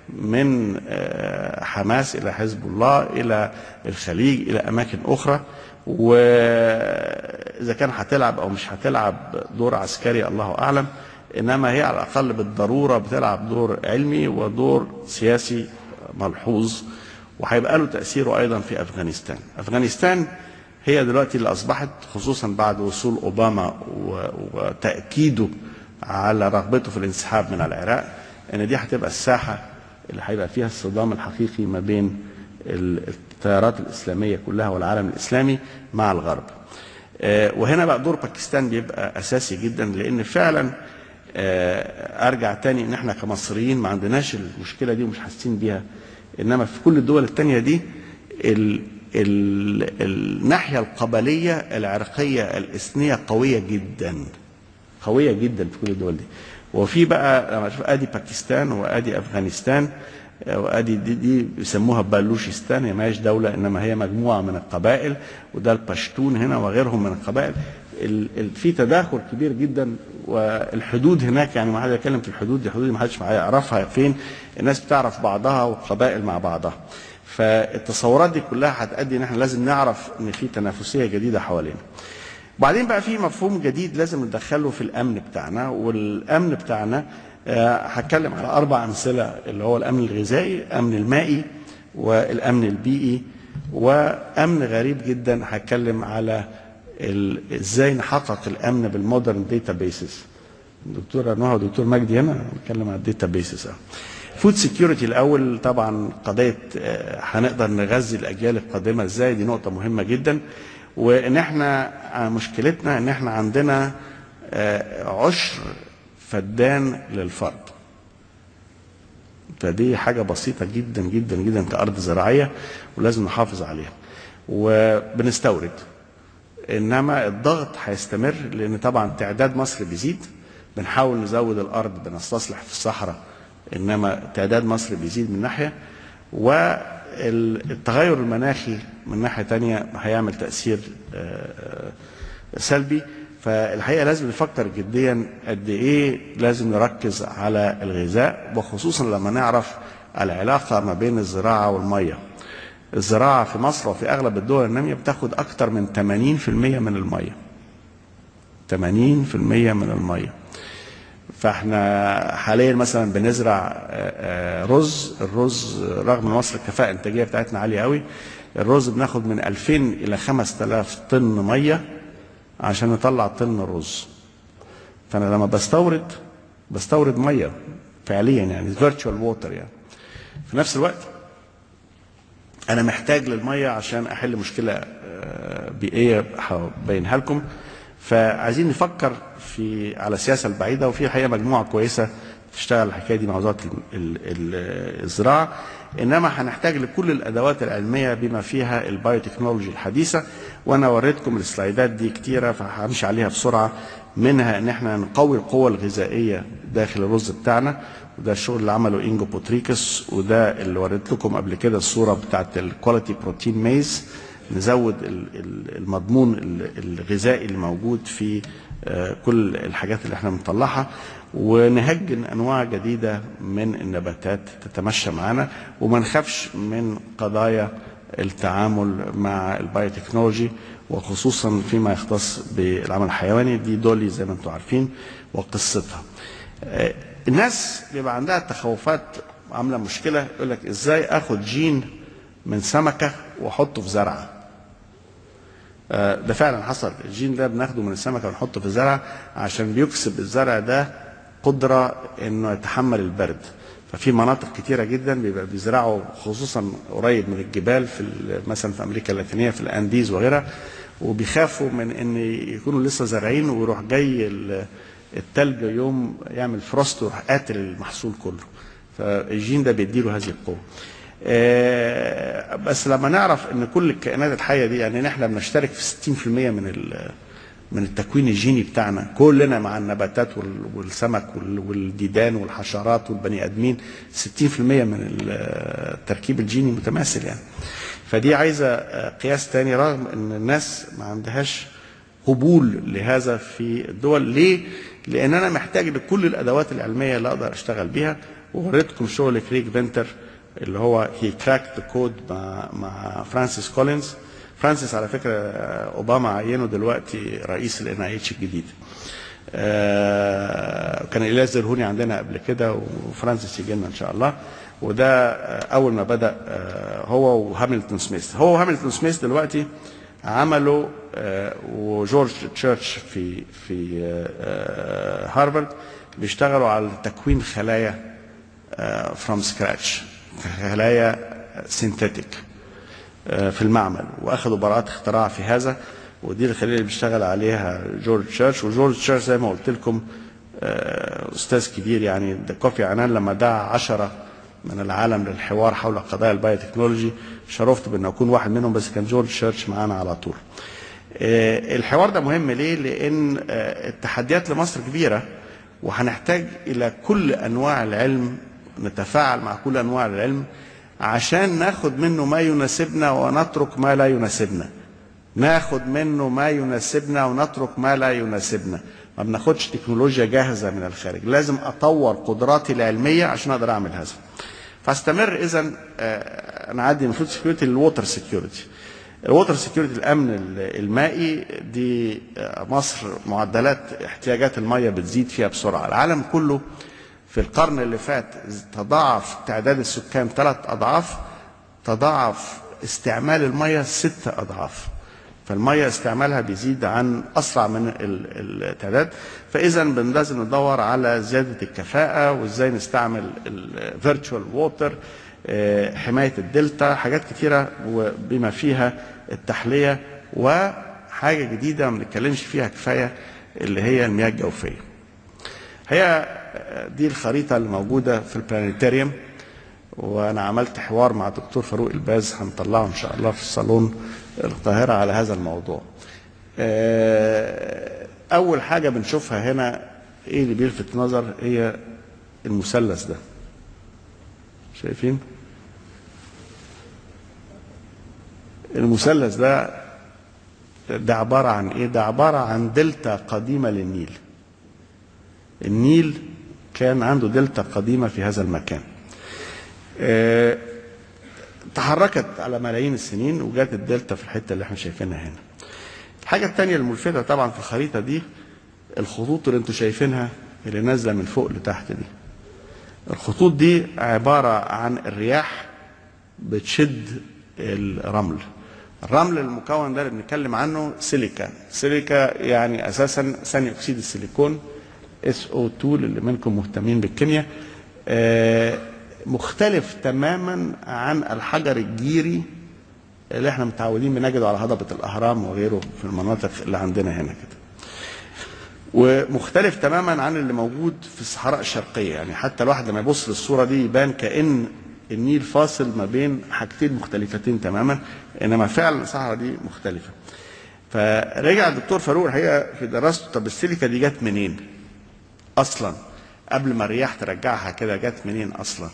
من آه، حماس الى حزب الله الى الخليج الى اماكن اخرى واذا كان هتلعب او مش هتلعب دور عسكري الله اعلم انما هي على الاقل بالضروره بتلعب دور علمي ودور سياسي ملحوظ وهيبقى له تاثيره ايضا في افغانستان. افغانستان هي دلوقتي اللي اصبحت خصوصا بعد وصول اوباما وتاكيده على رغبته في الانسحاب من العراق ان دي هتبقى الساحه اللي هيبقى فيها الصدام الحقيقي ما بين التيارات الاسلاميه كلها والعالم الاسلامي مع الغرب. آه، وهنا بقى دور باكستان بيبقى اساسي جدا لان فعلا آه، ارجع تاني ان احنا كمصريين ما عندناش المشكله دي ومش حاسين بيها انما في كل الدول التانيه دي ال ال الناحيه القبليه العرقيه الاثنيه قويه جدا قويه جدا في كل الدول دي وفي بقى لما اشوف ادي باكستان وادي افغانستان وادي دي, دي بيسموها بالوشستان هي ما هيش دوله انما هي مجموعه من القبائل وده البشتون هنا وغيرهم من القبائل في تداخل كبير جدا والحدود هناك يعني ما حد يتكلم في الحدود دي حدود ما حدش يعرفها فين الناس بتعرف بعضها والقبائل مع بعضها فالتصورات دي كلها هتؤدي ان احنا لازم نعرف ان في تنافسيه جديده حوالينا وبعدين بقى في مفهوم جديد لازم ندخله في الامن بتاعنا والامن بتاعنا آه، هتكلم على اربع امثله اللي هو الامن الغذائي الامن المائي والامن البيئي وامن غريب جدا هتكلم على ازاي نحقق الامن بالمودرن داتا بيسز دكتور نوح ودكتور مجدي هنا بنتكلم على الداتا بيسز فود سكيورتي الاول طبعا قضيه آه، هنقدر نغذي الاجيال القادمه ازاي دي نقطه مهمه جدا وان احنا آه، مشكلتنا ان احنا عندنا عشر فدان للفرد فدي حاجة بسيطة جدا جدا جدا كأرض زراعية ولازم نحافظ عليها وبنستورد انما الضغط هيستمر لان طبعا تعداد مصر بيزيد بنحاول نزود الارض بنستصلح في الصحراء انما تعداد مصر بيزيد من ناحيه والتغير المناخي من ناحيه تانية هيعمل تاثير آه، سلبي فالحقيقه لازم نفكر جديا قد ايه لازم نركز على الغذاء وخصوصا لما نعرف العلاقه ما بين الزراعه والميه. الزراعه في مصر وفي اغلب الدول الناميه بتاخد اكثر من 80% من الميه. 80% من الميه. فاحنا حاليا مثلا بنزرع آه، آه، رز الرز رغم ان مصر الكفاءه الانتاجيه بتاعتنا عاليه قوي الرز بناخد من 2000 الى 5000 طن ميه عشان نطلع طن الرز فانا لما بستورد بستورد ميه فعليا يعني فيرتشوال ووتر يعني في نفس الوقت انا محتاج للميه عشان احل مشكله آه، بيئيه هبينها لكم فعايزين نفكر في على السياسه البعيده وفي الحقيقه مجموعه كويسه تشتغل الحكايه دي مع وزاره الزراعه انما هنحتاج لكل الادوات العلميه بما فيها البايوتكنولوجي الحديثه وانا وريتكم السلايدات دي كتيره فهمشي عليها بسرعه منها ان احنا نقوي القوة الغذائية داخل الرز بتاعنا وده الشغل اللي عمله انجو بوتريكس وده اللي وريت لكم قبل كده الصورة بتاعت الكواليتي بروتين ميز نزود المضمون الغذائي اللي موجود في آه، كل الحاجات اللي احنا بنطلعها ونهجن انواع جديده من النباتات تتمشى معنا وما نخافش من قضايا التعامل مع البايوتكنولوجي وخصوصا فيما يختص بالعمل الحيواني دي دولي زي ما انتم عارفين وقصتها آه، الناس بيبقى عندها تخوفات عامله مشكله يقول لك ازاي اخد جين من سمكه واحطه في زرعه آه، ده فعلا حصل الجين ده بناخده من السمكه ونحطه في الزرع عشان بيكسب الزرع ده قدره انه يتحمل البرد ففي مناطق كتيره جدا بيبقى بيزرعوا خصوصا قريب من الجبال في مثلا في امريكا اللاتينيه في الانديز وغيرها وبيخافوا من ان يكونوا لسه زارعين ويروح جاي التلج يوم يعمل فروست ويروح قاتل المحصول كله فالجين ده بيديله هذه القوه آه، بس لما نعرف ان كل الكائنات الحيه دي يعني احنا بنشترك في 60% من من التكوين الجيني بتاعنا كلنا مع النباتات والسمك والديدان والحشرات والبني ادمين 60% من التركيب الجيني متماثل يعني فدي عايزه قياس تاني رغم ان الناس ما عندهاش قبول لهذا في الدول ليه؟ لان انا محتاج لكل الادوات العلميه اللي اقدر اشتغل بيها ووريتكم شغل كريك فينتر اللي هو هي كراك كود مع مع فرانسيس كولينز فرانسيس على فكره آه، اوباما عينه دلوقتي رئيس الان اي اتش الجديد آه، كان ايلاس زرهوني عندنا قبل كده وفرانسيس يجي لنا ان شاء الله وده آه، اول ما بدا آه، هو وهامilton سميث هو وهامilton سميث دلوقتي عملوا آه، وجورج تشيرش في في آه، آه، هارفارد بيشتغلوا على تكوين خلايا فروم سكراتش خلايا سينثيتيك في المعمل واخذوا براءات اختراع في هذا ودي الخليه اللي بيشتغل عليها جورج تشيرش وجورج تشيرش زي ما قلت لكم آه، استاذ كبير يعني ده كوفي عنان لما دعا عشرة من العالم للحوار حول قضايا البايوتكنولوجي شرفت بان اكون واحد منهم بس كان جورج تشيرش معانا على طول. آه، الحوار ده مهم ليه؟ لان آه، التحديات لمصر كبيره وهنحتاج الى كل انواع العلم نتفاعل مع كل انواع العلم عشان ناخد منه ما يناسبنا ونترك ما لا يناسبنا. ناخد منه ما يناسبنا ونترك ما لا يناسبنا ما بناخدش تكنولوجيا جاهزه من الخارج لازم اطور قدراتي العلميه عشان اقدر اعمل هذا فاستمر اذا نعدي من فود سكيورتي للووتر سكيورتي الووتر سكيورتي الامن ال- المائي دي آه، مصر معدلات احتياجات الميه بتزيد فيها بسرعه العالم كله في القرن اللي فات تضاعف تعداد السكان ثلاث اضعاف تضاعف استعمال الميه ست اضعاف فالميه استعمالها بيزيد عن اسرع من ال- التعداد فاذا بن- لازم ندور على زياده الكفاءه وازاي نستعمل الفيرتشوال ووتر حمايه الدلتا حاجات كتيره وبما فيها التحليه وحاجه جديده ما بنتكلمش فيها كفايه اللي هي المياه الجوفيه. هي دي الخريطه اللي موجوده في البلانيتاريوم وانا عملت حوار مع دكتور فاروق الباز هنطلعه ان شاء الله في الصالون القاهره على هذا الموضوع. آه، اول حاجه بنشوفها هنا ايه اللي بيلفت نظر هي المثلث ده. شايفين؟ المثلث ده ده عباره عن ايه؟ ده عباره عن دلتا قديمه للنيل. النيل كان عنده دلتا قديمه في هذا المكان. آه، تحركت على ملايين السنين وجات الدلتا في الحته اللي احنا شايفينها هنا. الحاجه الثانيه الملفته طبعا في الخريطه دي الخطوط اللي انتم شايفينها اللي نازله من فوق لتحت دي. الخطوط دي عباره عن الرياح بتشد الرمل. الرمل المكون ده اللي بنتكلم عنه سيليكا، سيليكا يعني اساسا ثاني اكسيد السيليكون SO2 اللي منكم مهتمين بالكيمياء آه، مختلف تماما عن الحجر الجيري اللي احنا متعودين بنجده على هضبة الأهرام وغيره في المناطق اللي عندنا هنا كده ومختلف تماما عن اللي موجود في الصحراء الشرقية يعني حتى الواحد لما يبص للصورة دي يبان كأن النيل فاصل ما بين حاجتين مختلفتين تماما انما فعلا الصحراء دي مختلفة فرجع الدكتور فاروق الحقيقة في دراسته طب السيليكا دي جت منين؟ اصلا قبل ما الرياح ترجعها كده جت منين اصلا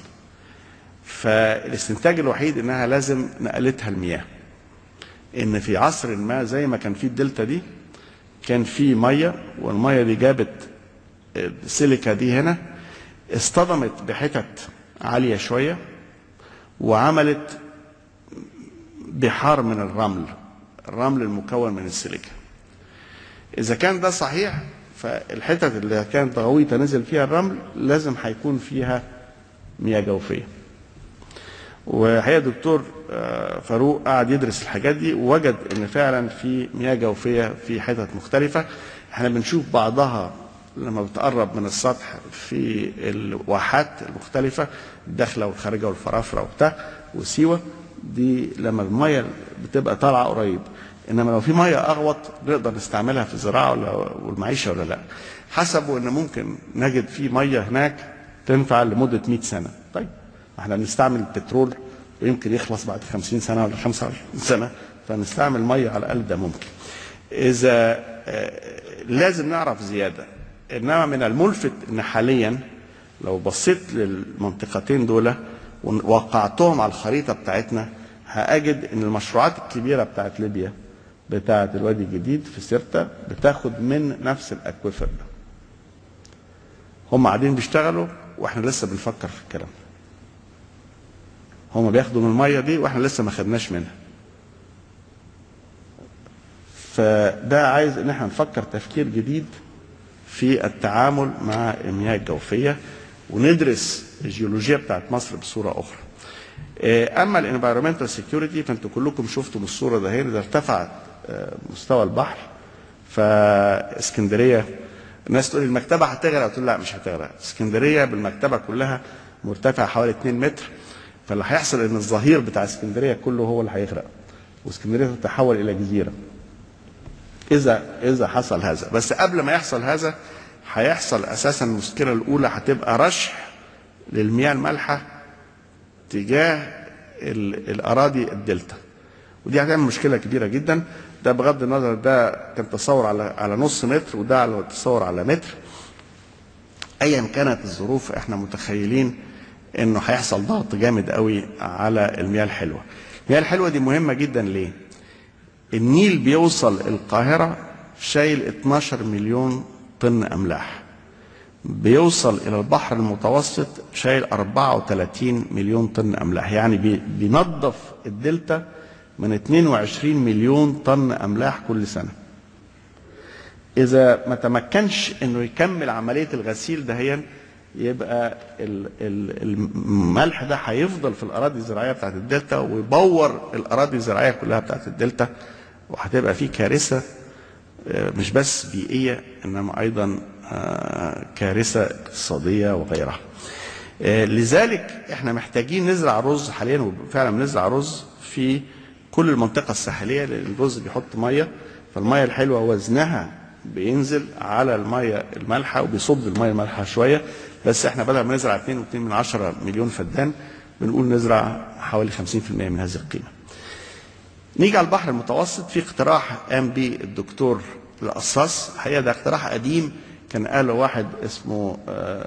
فالاستنتاج الوحيد انها لازم نقلتها المياه ان في عصر ما زي ما كان في الدلتا دي كان في ميه والميه دي جابت السيليكا دي هنا اصطدمت بحتت عاليه شويه وعملت بحار من الرمل الرمل المكون من السيليكا اذا كان ده صحيح فالحتت اللي كانت غويطه نزل فيها الرمل لازم هيكون فيها مياه جوفيه وهي دكتور آه، فاروق قعد يدرس الحاجات دي ووجد ان فعلا في مياه جوفيه في حتت مختلفه احنا بنشوف بعضها لما بتقرب من السطح في الواحات المختلفه الداخله والخارجه والفرافره وبتاع وسيوه دي لما الميه بتبقى طالعه قريب انما لو في ميه اغوط نقدر نستعملها في الزراعه ولا والمعيشه ولا لا حسبوا ان ممكن نجد في ميه هناك تنفع لمده 100 سنه طيب احنا بنستعمل البترول ويمكن يخلص بعد 50 سنه ولا 25 سنه فنستعمل ميه على الاقل ده ممكن اذا آه، لازم نعرف زياده انما من الملفت ان حاليا لو بصيت للمنطقتين دول ووقعتهم على الخريطه بتاعتنا هاجد ان المشروعات الكبيره بتاعت ليبيا بتاعت الوادي الجديد في سيرتا بتاخد من نفس الاكويفر ده هم قاعدين بيشتغلوا واحنا لسه بنفكر في الكلام ده هم بياخدوا من الميه دي واحنا لسه ما خدناش منها فده عايز ان احنا نفكر تفكير جديد في التعامل مع المياه الجوفيه وندرس الجيولوجيا بتاعت مصر بصوره اخرى. آه، اما الانفيرومنتال سيكيورتي فانتوا كلكم شفتوا من الصوره ده هنا ده ارتفع آه، مستوى البحر فاسكندريه الناس تقول لي المكتبه هتغرق قلت لا مش هتغرق اسكندريه بالمكتبه كلها مرتفع حوالي 2 متر فاللي هيحصل ان الظهير بتاع اسكندريه كله هو اللي هيغرق واسكندريه تتحول الى جزيره اذا اذا حصل هذا بس قبل ما يحصل هذا هيحصل اساسا المشكله الاولى هتبقى رشح للمياه المالحه تجاه ال- الاراضي الدلتا ودي هتعمل مشكله كبيره جدا ده بغض النظر ده كان تصور على على نص متر وده على تصور على متر ايا كانت الظروف احنا متخيلين انه هيحصل ضغط جامد قوي على المياه الحلوه المياه الحلوه دي مهمه جدا ليه النيل بيوصل القاهره شايل 12 مليون طن املاح بيوصل الى البحر المتوسط شايل 34 مليون طن املاح يعني بي- بينظف الدلتا من 22 مليون طن املاح كل سنه اذا ما تمكنش انه يكمل عمليه الغسيل دهيا يبقى ال- ال- الملح ده هيفضل في الاراضي الزراعيه بتاعت الدلتا ويبور الاراضي الزراعيه كلها بتاعت الدلتا وهتبقى في كارثه آه، مش بس بيئيه انما ايضا آه، كارثه اقتصاديه وغيرها. آه، لذلك احنا محتاجين نزرع رز حاليا وفعلا بنزرع رز في كل المنطقه الساحليه لان الرز بيحط ميه فالميه الحلوه وزنها بينزل على الميه المالحه وبيصب الميه المالحه شويه بس احنا بدل ما نزرع 2.2 من 10 مليون فدان بنقول نزرع حوالي 50% من هذه القيمه. نيجي على البحر المتوسط في اقتراح قام به الدكتور القصاص الحقيقه ده اقتراح قديم كان قاله واحد اسمه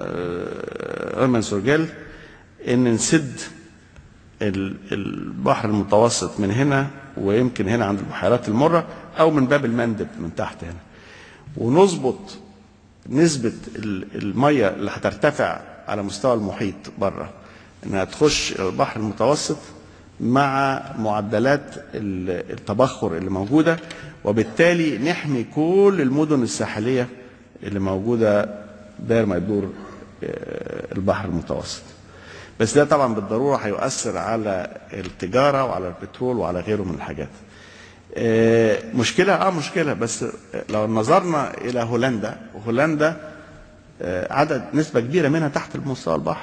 آه، ارمن سورجيل ان نسد ال- البحر المتوسط من هنا ويمكن هنا عند البحيرات المره او من باب المندب من تحت هنا ونظبط نسبه ال- الميه اللي هترتفع على مستوى المحيط بره انها تخش البحر المتوسط مع معدلات ال- التبخر اللي موجوده وبالتالي نحمي كل المدن الساحليه اللي موجوده داير ما يدور آه، البحر المتوسط. بس ده طبعا بالضروره هيؤثر على التجاره وعلى البترول وعلى غيره من الحاجات. آه، مشكله اه مشكله بس لو نظرنا الى هولندا وهولندا آه، عدد نسبه كبيره منها تحت مستوى البحر.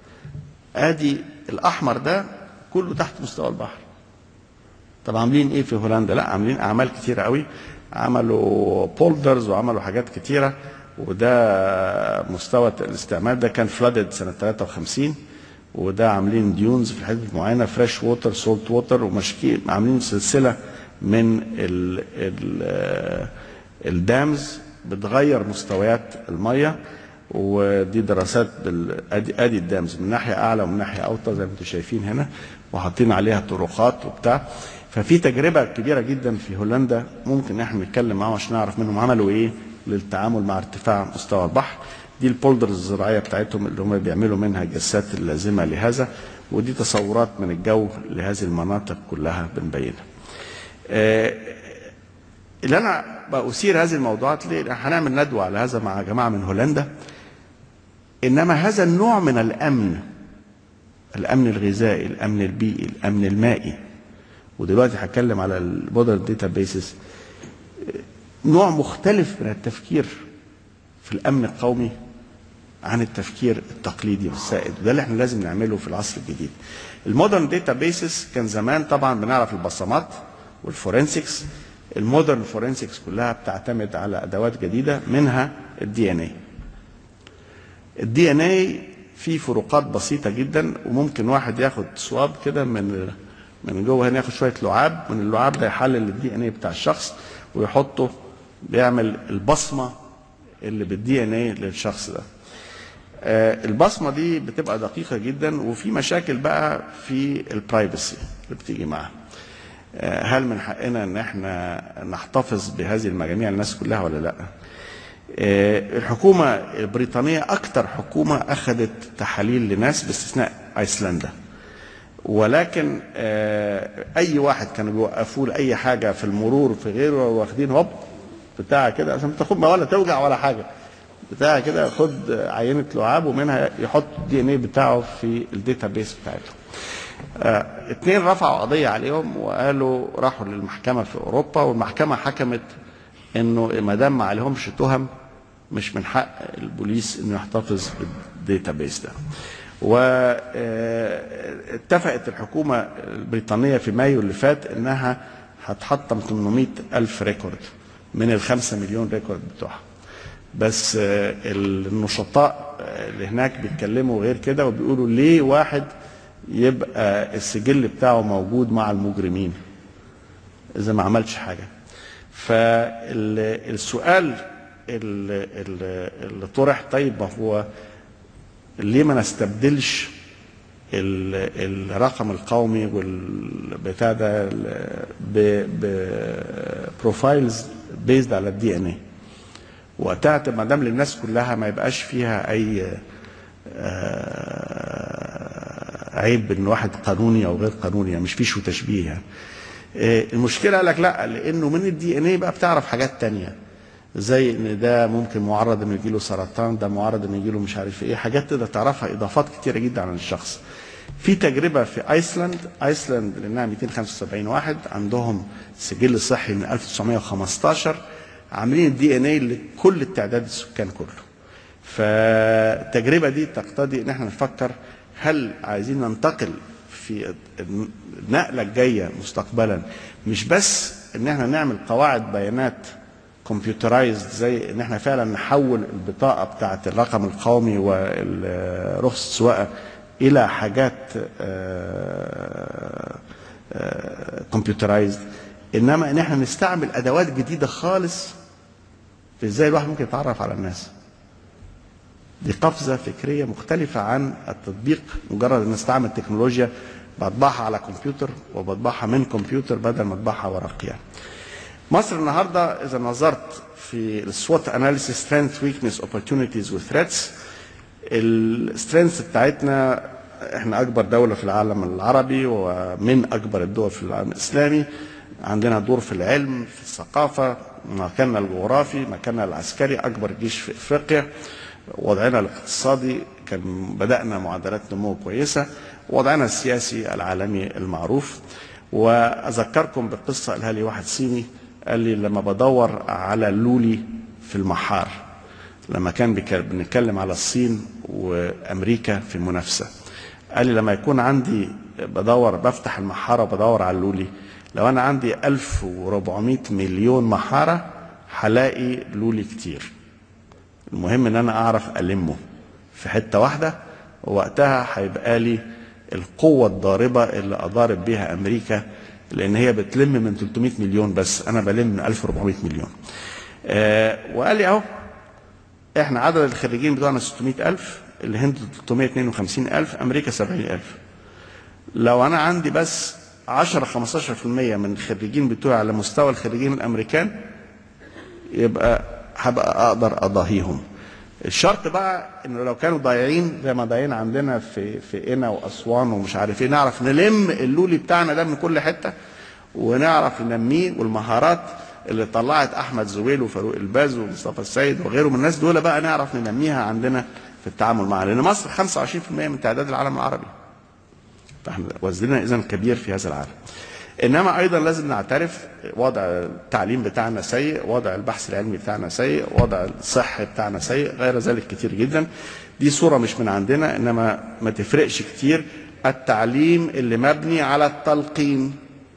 ادي الاحمر ده كله تحت مستوى البحر. طب عاملين ايه في هولندا؟ لا عاملين اعمال كتيره قوي عملوا بولدرز وعملوا حاجات كتيره وده مستوى الاستعمال ده كان فلادد سنه 53 وده عاملين ديونز في حتت معينه فريش ووتر سولت ووتر ومشكي عاملين سلسله من ال ال الدامز بتغير مستويات الميه ودي دراسات بال... ادي ادي الدامز من ناحيه اعلى ومن ناحيه اوطى زي ما انتم شايفين هنا وحاطين عليها طرقات وبتاع ففي تجربه كبيره جدا في هولندا ممكن ان احنا نتكلم معاهم عشان نعرف منهم عملوا ايه للتعامل مع ارتفاع مستوى البحر دي البولدرز الزراعيه بتاعتهم اللي هم بيعملوا منها الجسات اللازمه لهذا ودي تصورات من الجو لهذه المناطق كلها بنبينها. آه، اللي انا بأثير هذه الموضوعات ليه؟ لأن هنعمل ندوه على هذا مع جماعه من هولندا انما هذا النوع من الامن الامن الغذائي الامن البيئي الامن المائي ودلوقتي هتكلم على المودرن داتا بيسز نوع مختلف من التفكير في الامن القومي عن التفكير التقليدي والسائد وده اللي احنا لازم نعمله في العصر الجديد المودرن داتا بيسز كان زمان طبعا بنعرف البصمات والفورنسكس المودرن فورنسكس كلها بتعتمد على ادوات جديده منها الدي ان اي الدي ان اي فيه فروقات بسيطه جدا وممكن واحد ياخد سواب كده من من جوه هنا ياخد شويه لعاب من اللعاب ده يحلل الدي ان اي بتاع الشخص ويحطه بيعمل البصمه اللي بالدي ان اي للشخص ده آه، البصمه دي بتبقى دقيقه جدا وفي مشاكل بقى في البرايفسي اللي بتيجي معاها آه، هل من حقنا ان احنا نحتفظ بهذه المجاميع الناس كلها ولا لا آه، الحكومة البريطانية أكثر حكومة أخذت تحاليل لناس باستثناء أيسلندا ولكن آه، أي واحد كانوا بيوقفوه لأي حاجة في المرور في غيره واخدين هوب بتاع كده عشان تاخد ما ولا توجع ولا حاجة بتاع كده خد عينة لعاب ومنها يحط الدي ان ايه بتاعه في الداتا بيس بتاعته آه، اتنين رفعوا قضية عليهم وقالوا راحوا للمحكمة في أوروبا والمحكمة حكمت إنه ما دام ما عليهمش تهم مش من حق البوليس إنه يحتفظ بالداتا بيس ده. واتفقت الحكومة البريطانية في مايو اللي فات إنها هتحطم 800 ألف ريكورد من الخمسة مليون ريكورد بتوعها. بس آه، النشطاء اللي هناك بيتكلموا غير كده وبيقولوا ليه واحد يبقى السجل بتاعه موجود مع المجرمين اذا ما عملش حاجه فالسؤال اللي, اللي اللي طرح طيب ما هو ليه ما نستبدلش ال- الرقم القومي والبتاع ده بروفايلز بيزد على الدي ان ايه وقتها ما دام للناس كلها ما يبقاش فيها اي آه، عيب ان واحد قانوني او غير قانوني يعني مش فيش تشبيه يعني آه، المشكله قال لك لا لانه من الدي ان ايه بقى بتعرف حاجات تانية زي ان ده ممكن معرض انه يجيله سرطان ده معرض انه يجيله مش عارف ايه حاجات تقدر تعرفها اضافات كتيره جدا عن الشخص في تجربه في ايسلاند ايسلاند لانها 275 واحد عندهم سجل صحي من 1915 عاملين الدي ان ايه لكل التعداد السكان كله فالتجربه دي تقتضي ان احنا نفكر هل عايزين ننتقل في النقله الجايه مستقبلا مش بس ان احنا نعمل قواعد بيانات كمبيوترايزد زي ان احنا فعلا نحول البطاقه بتاعه الرقم القومي ورخصه السواقه الى حاجات كمبيوترايزد انما ان احنا نستعمل ادوات جديده خالص في ازاي الواحد ممكن يتعرف على الناس دي قفزة فكرية مختلفة عن التطبيق مجرد ان استعمل تكنولوجيا بطبعها على كمبيوتر وبطبعها من كمبيوتر بدل ما اطبعها ورقيا. مصر النهارده اذا نظرت في السوات اناليسيس سترينث ويكنس اوبورتونيتيز وثريتس السترينث بتاعتنا احنا اكبر دوله في العالم العربي ومن اكبر الدول في العالم الاسلامي عندنا دور في العلم في الثقافه مكاننا الجغرافي مكاننا العسكري اكبر جيش في افريقيا وضعنا الاقتصادي كان بدأنا معدلات نمو كويسة وضعنا السياسي العالمي المعروف وأذكركم بقصة قالها لي واحد صيني قال لي لما بدور على اللولي في المحار لما كان بنتكلم على الصين وأمريكا في منافسة قال لي لما يكون عندي بدور بفتح المحارة وبدور على اللولي لو أنا عندي 1400 مليون محارة هلاقي لولي كتير المهم ان انا اعرف المه في حته واحده ووقتها هيبقى لي القوه الضاربه اللي اضارب بيها امريكا لان هي بتلم من 300 مليون بس انا بلم من 1400 مليون آه وقال لي اهو احنا عدد الخريجين بتوعنا 600000 الهند 352000 امريكا 70000 لو انا عندي بس 10 15% من الخريجين بتوعي على مستوى الخريجين الامريكان يبقى هبقى اقدر اضاهيهم الشرط بقى انه لو كانوا ضايعين زي ما ضايعين عندنا في في قنا واسوان ومش عارف ايه نعرف نلم اللولي بتاعنا ده من كل حته ونعرف ننميه والمهارات اللي طلعت احمد زويل وفاروق الباز ومصطفى السيد وغيره من الناس دول بقى نعرف ننميها عندنا في التعامل معها لان مصر 25% من تعداد العالم العربي فاحنا وزننا اذا كبير في هذا العالم انما ايضا لازم نعترف وضع التعليم بتاعنا سيء وضع البحث العلمي بتاعنا سيء وضع الصحي بتاعنا سيء غير ذلك كتير جدا دي صوره مش من عندنا انما ما تفرقش كتير التعليم اللي مبني على التلقين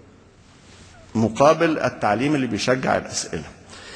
مقابل التعليم اللي بيشجع الاسئله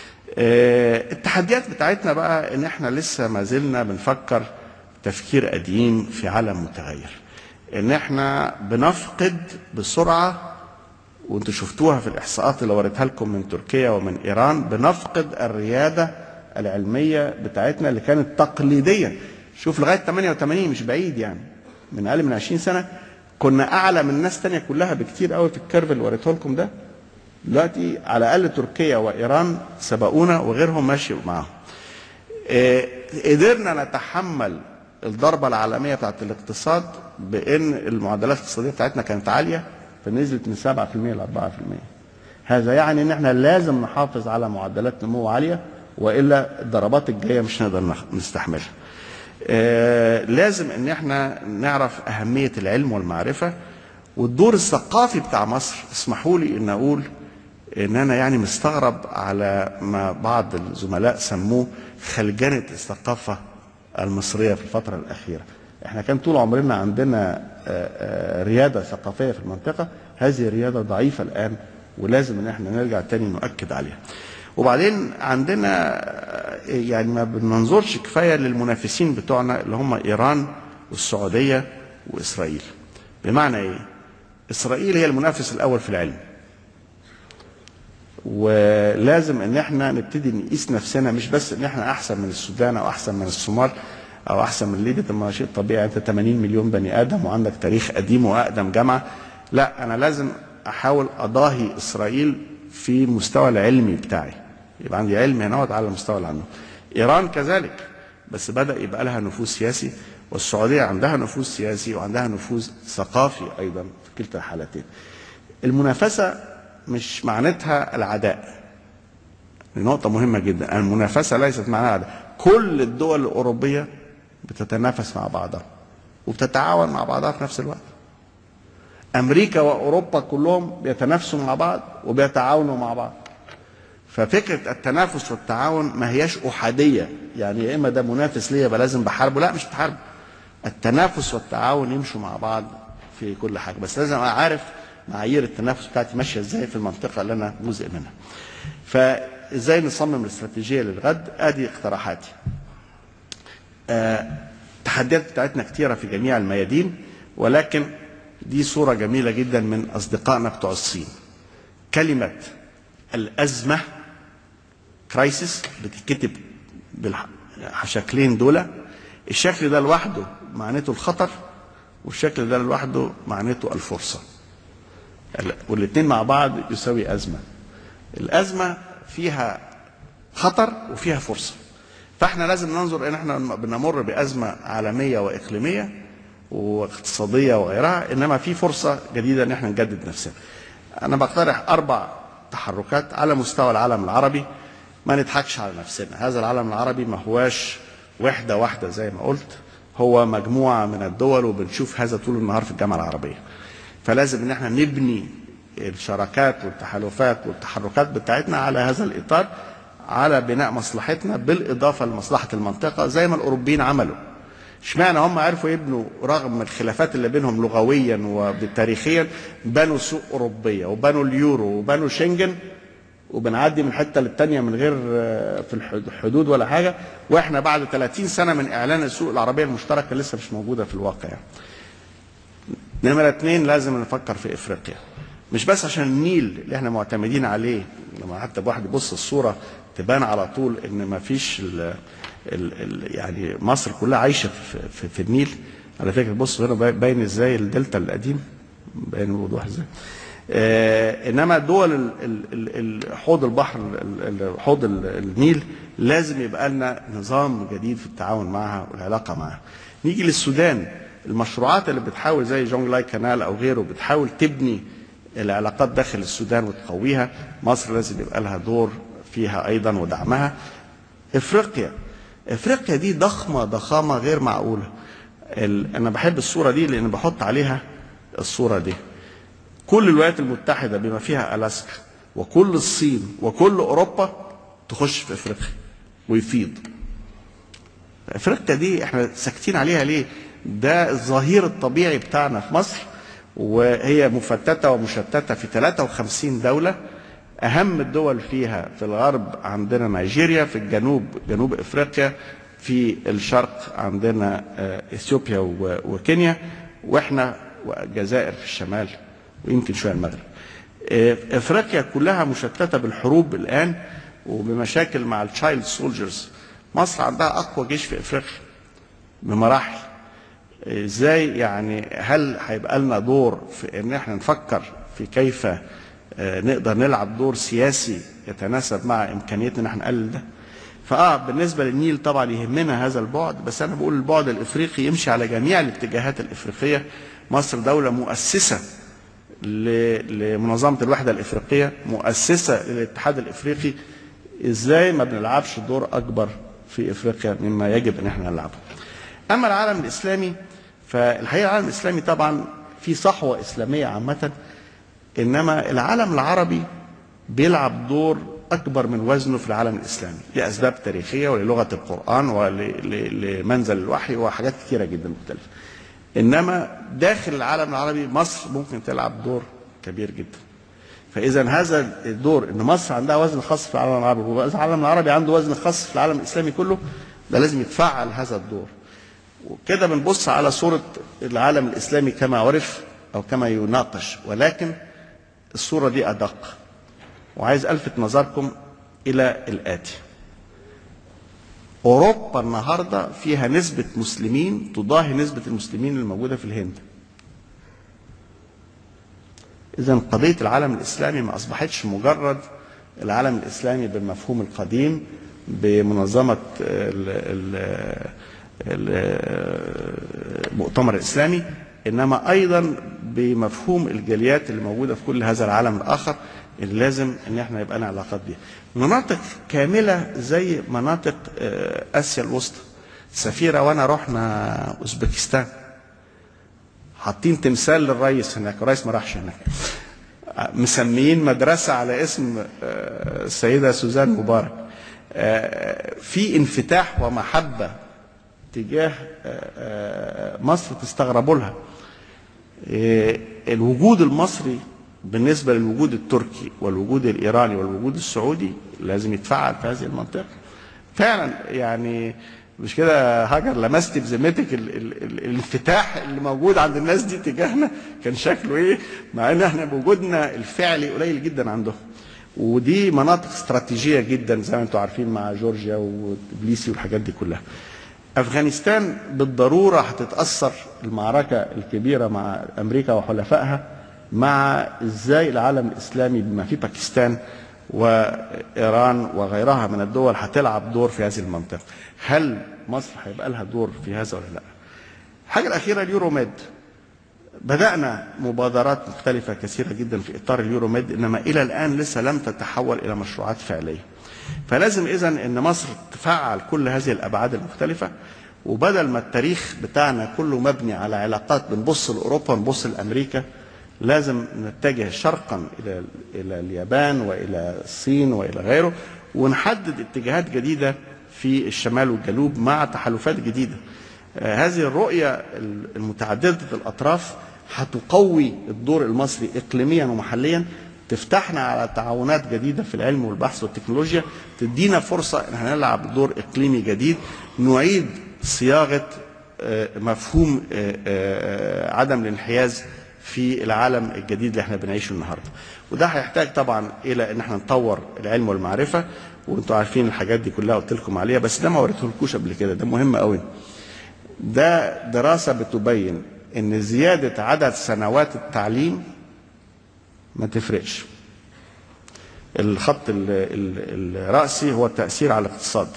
التحديات بتاعتنا بقى ان احنا لسه ما زلنا بنفكر تفكير قديم في عالم متغير ان احنا بنفقد بسرعه وانتم شفتوها في الاحصاءات اللي وريتها لكم من تركيا ومن ايران بنفقد الرياده العلميه بتاعتنا اللي كانت تقليديا شوف لغايه 88 مش بعيد يعني من اقل من 20 سنه كنا اعلى من الناس تانية كلها بكتير قوي في الكيرف اللي وريته لكم ده دلوقتي على الاقل تركيا وايران سبقونا وغيرهم ماشي معاهم آه، قدرنا نتحمل الضربة العالمية بتاعت الاقتصاد بأن المعدلات الاقتصادية بتاعتنا كانت عالية فنزلت من 7% ل 4% هذا يعني ان احنا لازم نحافظ على معدلات نمو عالية والا الضربات الجاية مش نقدر نخ- نستحملها. آه، لازم ان احنا نعرف اهمية العلم والمعرفة والدور الثقافي بتاع مصر اسمحوا لي ان اقول ان انا يعني مستغرب على ما بعض الزملاء سموه خلجنة الثقافة المصرية في الفترة الأخيرة احنا كان طول عمرنا عندنا آه، آه، ريادة ثقافية في المنطقة هذه الريادة ضعيفة الآن ولازم ان احنا نرجع تاني نؤكد عليها وبعدين عندنا آه، يعني ما بننظرش كفاية للمنافسين بتوعنا اللي هم إيران والسعودية وإسرائيل بمعنى إيه؟ إسرائيل هي المنافس الأول في العلم ولازم ان احنا نبتدي نقيس نفسنا مش بس ان احنا احسن من السودان او احسن من الصومال او احسن من ليبيا طب ما شيء طبيعي انت 80 مليون بني ادم وعندك تاريخ قديم واقدم جامعه لا انا لازم احاول اضاهي اسرائيل في المستوى العلمي بتاعي يبقى عندي علم هنا على المستوى العلمي ايران كذلك بس بدا يبقى لها نفوذ سياسي والسعوديه عندها نفوذ سياسي وعندها نفوذ ثقافي ايضا في كلتا الحالتين المنافسه مش معناتها العداء دي نقطة مهمة جدا المنافسة ليست معناها العداء كل الدول الأوروبية بتتنافس مع بعضها وبتتعاون مع بعضها في نفس الوقت أمريكا وأوروبا كلهم بيتنافسوا مع بعض وبيتعاونوا مع بعض ففكرة التنافس والتعاون ما هياش أحادية يعني يا إما ده منافس ليا يبقى لازم بحاربه لا مش بحاربه التنافس والتعاون يمشوا مع بعض في كل حاجة بس لازم أبقى عارف معايير التنافس بتاعتي ماشية إزاي في المنطقة اللي أنا جزء منها فإزاي نصمم الاستراتيجية للغد أدي اقتراحاتي آه، التحديات بتاعتنا كتيرة في جميع الميادين ولكن دي صورة جميلة جدا من أصدقائنا بتوع الصين كلمة الأزمة كرايسيس بتتكتب بالشكلين دول الشكل ده لوحده معناته الخطر والشكل ده لوحده معناته الفرصة والاثنين مع بعض يساوي أزمة الأزمة فيها خطر وفيها فرصة فاحنا لازم ننظر ان احنا بنمر بأزمة عالمية وإقليمية واقتصادية وغيرها انما في فرصة جديدة ان احنا نجدد نفسنا انا بقترح اربع تحركات على مستوى العالم العربي ما نضحكش على نفسنا هذا العالم العربي ما هواش وحدة واحدة زي ما قلت هو مجموعة من الدول وبنشوف هذا طول النهار في الجامعة العربية فلازم ان احنا نبني الشراكات والتحالفات والتحركات بتاعتنا على هذا الاطار على بناء مصلحتنا بالاضافه لمصلحه المنطقه زي ما الاوروبيين عملوا اشمعنى هم عرفوا يبنوا رغم الخلافات اللي بينهم لغويا وتاريخيا بنوا سوق اوروبيه وبنوا اليورو وبنوا شنجن وبنعدي من حته للتانيه من غير في الحدود ولا حاجه واحنا بعد 30 سنه من اعلان السوق العربيه المشتركه لسه مش موجوده في الواقع يعني. نمرة اتنين لازم نفكر في افريقيا مش بس عشان النيل اللي احنا معتمدين عليه لما حتى واحد يبص الصوره تبان على طول ان ما فيش ال ال ال يعني مصر كلها عايشه في, في, في النيل على فكره بص هنا باين ازاي الدلتا القديم باين بوضوح ازاي آه انما دول ال ال ال حوض البحر حوض النيل لازم يبقى لنا نظام جديد في التعاون معها والعلاقه معها نيجي للسودان المشروعات اللي بتحاول زي جونج لاي كانال او غيره بتحاول تبني العلاقات داخل السودان وتقويها مصر لازم يبقى لها دور فيها ايضا ودعمها افريقيا افريقيا دي ضخمه ضخامه غير معقوله انا بحب الصوره دي لان بحط عليها الصوره دي كل الولايات المتحده بما فيها الاسكا وكل الصين وكل اوروبا تخش في افريقيا ويفيض افريقيا دي احنا ساكتين عليها ليه ده الظهير الطبيعي بتاعنا في مصر وهي مفتتة ومشتتة في 53 دولة أهم الدول فيها في الغرب عندنا نيجيريا في الجنوب جنوب إفريقيا في الشرق عندنا إثيوبيا وكينيا وإحنا والجزائر في الشمال ويمكن شوية المغرب إفريقيا كلها مشتتة بالحروب الآن وبمشاكل مع التشايلد سولجرز مصر عندها أقوى جيش في إفريقيا بمراحل ازاي يعني هل هيبقى لنا دور في ان احنا نفكر في كيف نقدر نلعب دور سياسي يتناسب مع امكانيتنا ان احنا نقلل ده فاه بالنسبه للنيل طبعا يهمنا هذا البعد بس انا بقول البعد الافريقي يمشي على جميع الاتجاهات الافريقيه مصر دوله مؤسسه ل- لمنظمه الوحده الافريقيه مؤسسه للاتحاد الافريقي ازاي ما بنلعبش دور اكبر في افريقيا مما يجب ان احنا نلعبه اما العالم الاسلامي فالحقيقه العالم الاسلامي طبعا في صحوه اسلاميه عامه انما العالم العربي بيلعب دور اكبر من وزنه في العالم الاسلامي لاسباب تاريخيه وللغه القران ولمنزل الوحي وحاجات كثيره جدا مختلفه انما داخل العالم العربي مصر ممكن تلعب دور كبير جدا فاذا هذا الدور ان مصر عندها وزن خاص في العالم العربي والعالم العربي عنده وزن خاص في العالم الاسلامي كله ده لازم يتفعل هذا الدور وكده بنبص على صوره العالم الاسلامي كما عرف او كما يناقش ولكن الصوره دي ادق وعايز الفت نظركم الى الاتي اوروبا النهارده فيها نسبه مسلمين تضاهي نسبه المسلمين الموجوده في الهند اذا قضيه العالم الاسلامي ما اصبحتش مجرد العالم الاسلامي بالمفهوم القديم بمنظمه ال- ال- ال- المؤتمر الاسلامي انما ايضا بمفهوم الجاليات اللي موجوده في كل هذا العالم الاخر اللي لازم ان احنا يبقى لنا علاقات بيها. مناطق كامله زي مناطق آه، اسيا الوسطى. سفيره وانا رحنا اوزبكستان حاطين تمثال للرئيس هناك الرئيس ما راحش هناك مسميين مدرسة على اسم آه، السيدة سوزان مبارك آه، في انفتاح ومحبة تجاه آه، آه، مصر تستغربوا لها آه، الوجود المصري بالنسبة للوجود التركي والوجود الإيراني والوجود السعودي لازم يتفعل في هذه المنطقة فعلا يعني مش كده هاجر لمست بذمتك ال- ال- ال- الانفتاح اللي موجود عند الناس دي تجاهنا كان شكله ايه مع ان احنا وجودنا الفعلي قليل جدا عندهم ودي مناطق استراتيجيه جدا زي ما انتم عارفين مع جورجيا وتبليسي والحاجات دي كلها افغانستان بالضروره هتتاثر المعركه الكبيره مع امريكا وحلفائها مع ازاي العالم الاسلامي بما فيه باكستان وايران وغيرها من الدول هتلعب دور في هذه المنطقه. هل مصر هيبقى لها دور في هذا ولا لا؟ الحاجه الاخيره اليوروميد. بدانا مبادرات مختلفه كثيره جدا في اطار اليوروميد انما الى الان لسه لم تتحول الى مشروعات فعليه. فلازم اذا ان مصر تفعل كل هذه الابعاد المختلفه وبدل ما التاريخ بتاعنا كله مبني على علاقات بنبص لاوروبا ونبص لامريكا لازم نتجه شرقا الى الى اليابان والى الصين والى غيره ونحدد اتجاهات جديده في الشمال والجنوب مع تحالفات جديده. آه، هذه الرؤيه المتعدده الاطراف هتقوي الدور المصري اقليميا ومحليا تفتحنا على تعاونات جديده في العلم والبحث والتكنولوجيا تدينا فرصه ان احنا نلعب دور اقليمي جديد نعيد صياغه آه، مفهوم آه، آه، عدم الانحياز في العالم الجديد اللي احنا بنعيشه النهارده وده هيحتاج طبعا الى ان احنا نطور العلم والمعرفه وانتوا عارفين الحاجات دي كلها قلت لكم عليها بس ده ما وريتهولكوش قبل كده ده مهم قوي ده دراسه بتبين ان زياده عدد سنوات التعليم ما تفرقش الخط ال- ال- الرأسي هو التأثير على الاقتصاد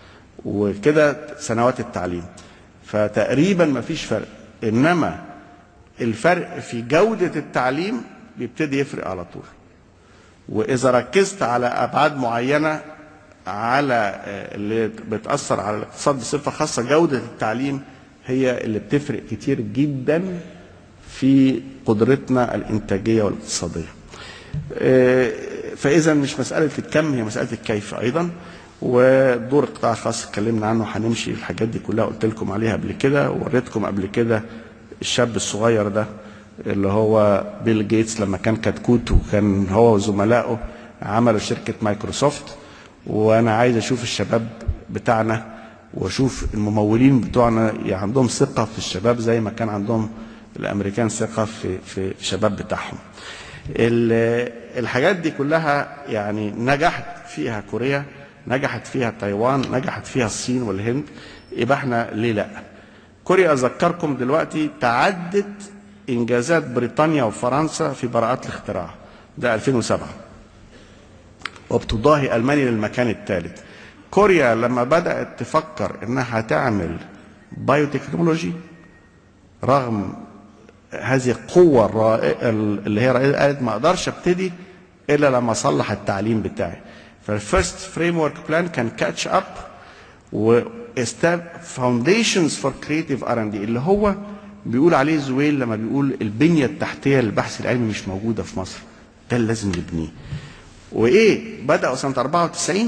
وكده سنوات التعليم فتقريبا ما فيش فرق إنما الفرق في جودة التعليم بيبتدي يفرق على طول وإذا ركزت على أبعاد معينة على آه، اللي بتأثر على الاقتصاد بصفة خاصة جودة التعليم هي اللي بتفرق كتير جدا في قدرتنا الإنتاجية والاقتصادية آه، فإذا مش مسألة الكم هي مسألة الكيف أيضا ودور القطاع الخاص اتكلمنا عنه هنمشي الحاجات دي كلها قلت لكم عليها قبل كده ووريتكم قبل كده الشاب الصغير ده اللي هو بيل جيتس لما كان كتكوت وكان هو وزملائه عملوا شركة مايكروسوفت وأنا عايز أشوف الشباب بتاعنا وأشوف الممولين بتوعنا عندهم ثقة في الشباب زي ما كان عندهم الأمريكان ثقة في في الشباب بتاعهم. ال- الحاجات دي كلها يعني نجحت فيها كوريا نجحت فيها تايوان نجحت فيها الصين والهند يبقى احنا ليه لا كوريا اذكركم دلوقتي تعدت انجازات بريطانيا وفرنسا في براءات الاختراع ده 2007 وبتضاهي المانيا للمكان الثالث كوريا لما بدات تفكر انها تعمل بايوتكنولوجي رغم هذه القوة الرائعة اللي هي رائعة قالت ما اقدرش ابتدي الا لما اصلح التعليم بتاعي فالفيرست فريم ورك بلان كان كاتش اب و فاونديشنز فور كريتيف ار ان دي اللي هو بيقول عليه زويل لما بيقول البنيه التحتيه للبحث العلمي مش موجوده في مصر ده اللي لازم نبنيه وايه بداوا سنه 94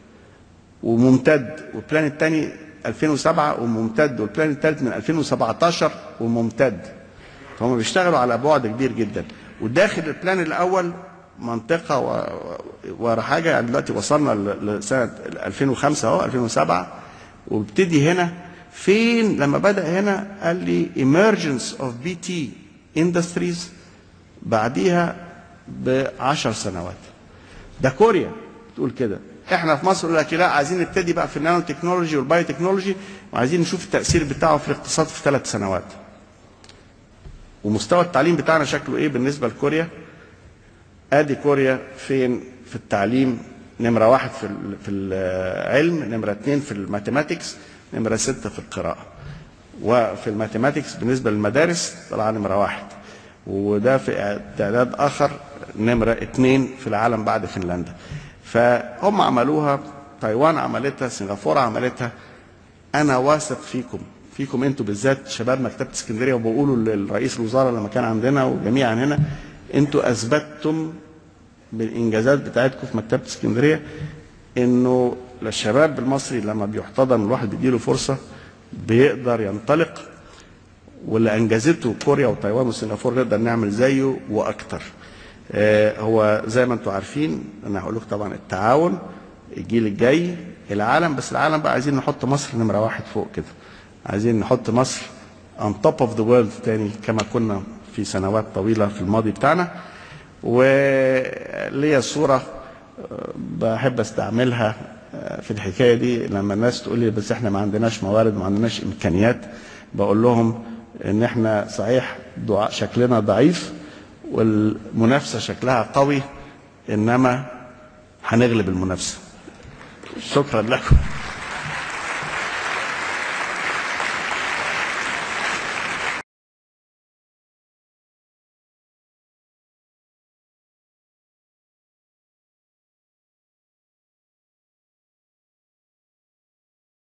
وممتد والبلان الثاني 2007 وممتد والبلان الثالث من 2017 وممتد فهم بيشتغلوا على بعد كبير جدا وداخل البلان الاول منطقه و... ورا حاجه يعني دلوقتي وصلنا لسنه 2005 اهو 2007 وابتدي هنا فين لما بدا هنا قال لي emergence of BT industries بعديها ب 10 سنوات ده كوريا تقول كده احنا في مصر يقول لك لا عايزين نبتدي بقى في النانو تكنولوجي والبايو تكنولوجي وعايزين نشوف التاثير بتاعه في الاقتصاد في ثلاث سنوات ومستوى التعليم بتاعنا شكله ايه بالنسبه لكوريا ادي كوريا فين في التعليم نمره واحد في في العلم نمره اثنين في الماثيماتكس نمره سته في القراءه وفي الماثيماتكس بالنسبه للمدارس طلع نمره واحد وده في تعداد اخر نمره اثنين في العالم بعد فنلندا فهم عملوها تايوان عملتها سنغافوره عملتها انا واثق فيكم فيكم انتوا بالذات شباب مكتبه اسكندريه وبقولوا للرئيس الوزراء لما كان عندنا وجميعا هنا انتوا اثبتتم بالانجازات بتاعتكم في مكتبه اسكندريه انه الشباب المصري لما بيحتضن الواحد بيديله فرصه بيقدر ينطلق واللي انجزته كوريا وتايوان وسنغافوره نقدر نعمل زيه واكتر. آه هو زي ما انتم عارفين انا هقول لكم طبعا التعاون الجيل الجاي العالم بس العالم بقى عايزين نحط مصر نمره واحد فوق كده. عايزين نحط مصر on top of the world تاني كما كنا في سنوات طويله في الماضي بتاعنا. وليا صوره بحب استعملها في الحكايه دي لما الناس تقول لي بس احنا ما عندناش موارد ما عندناش امكانيات بقول لهم ان احنا صحيح دعاء شكلنا ضعيف والمنافسه شكلها قوي انما هنغلب المنافسه شكرا لكم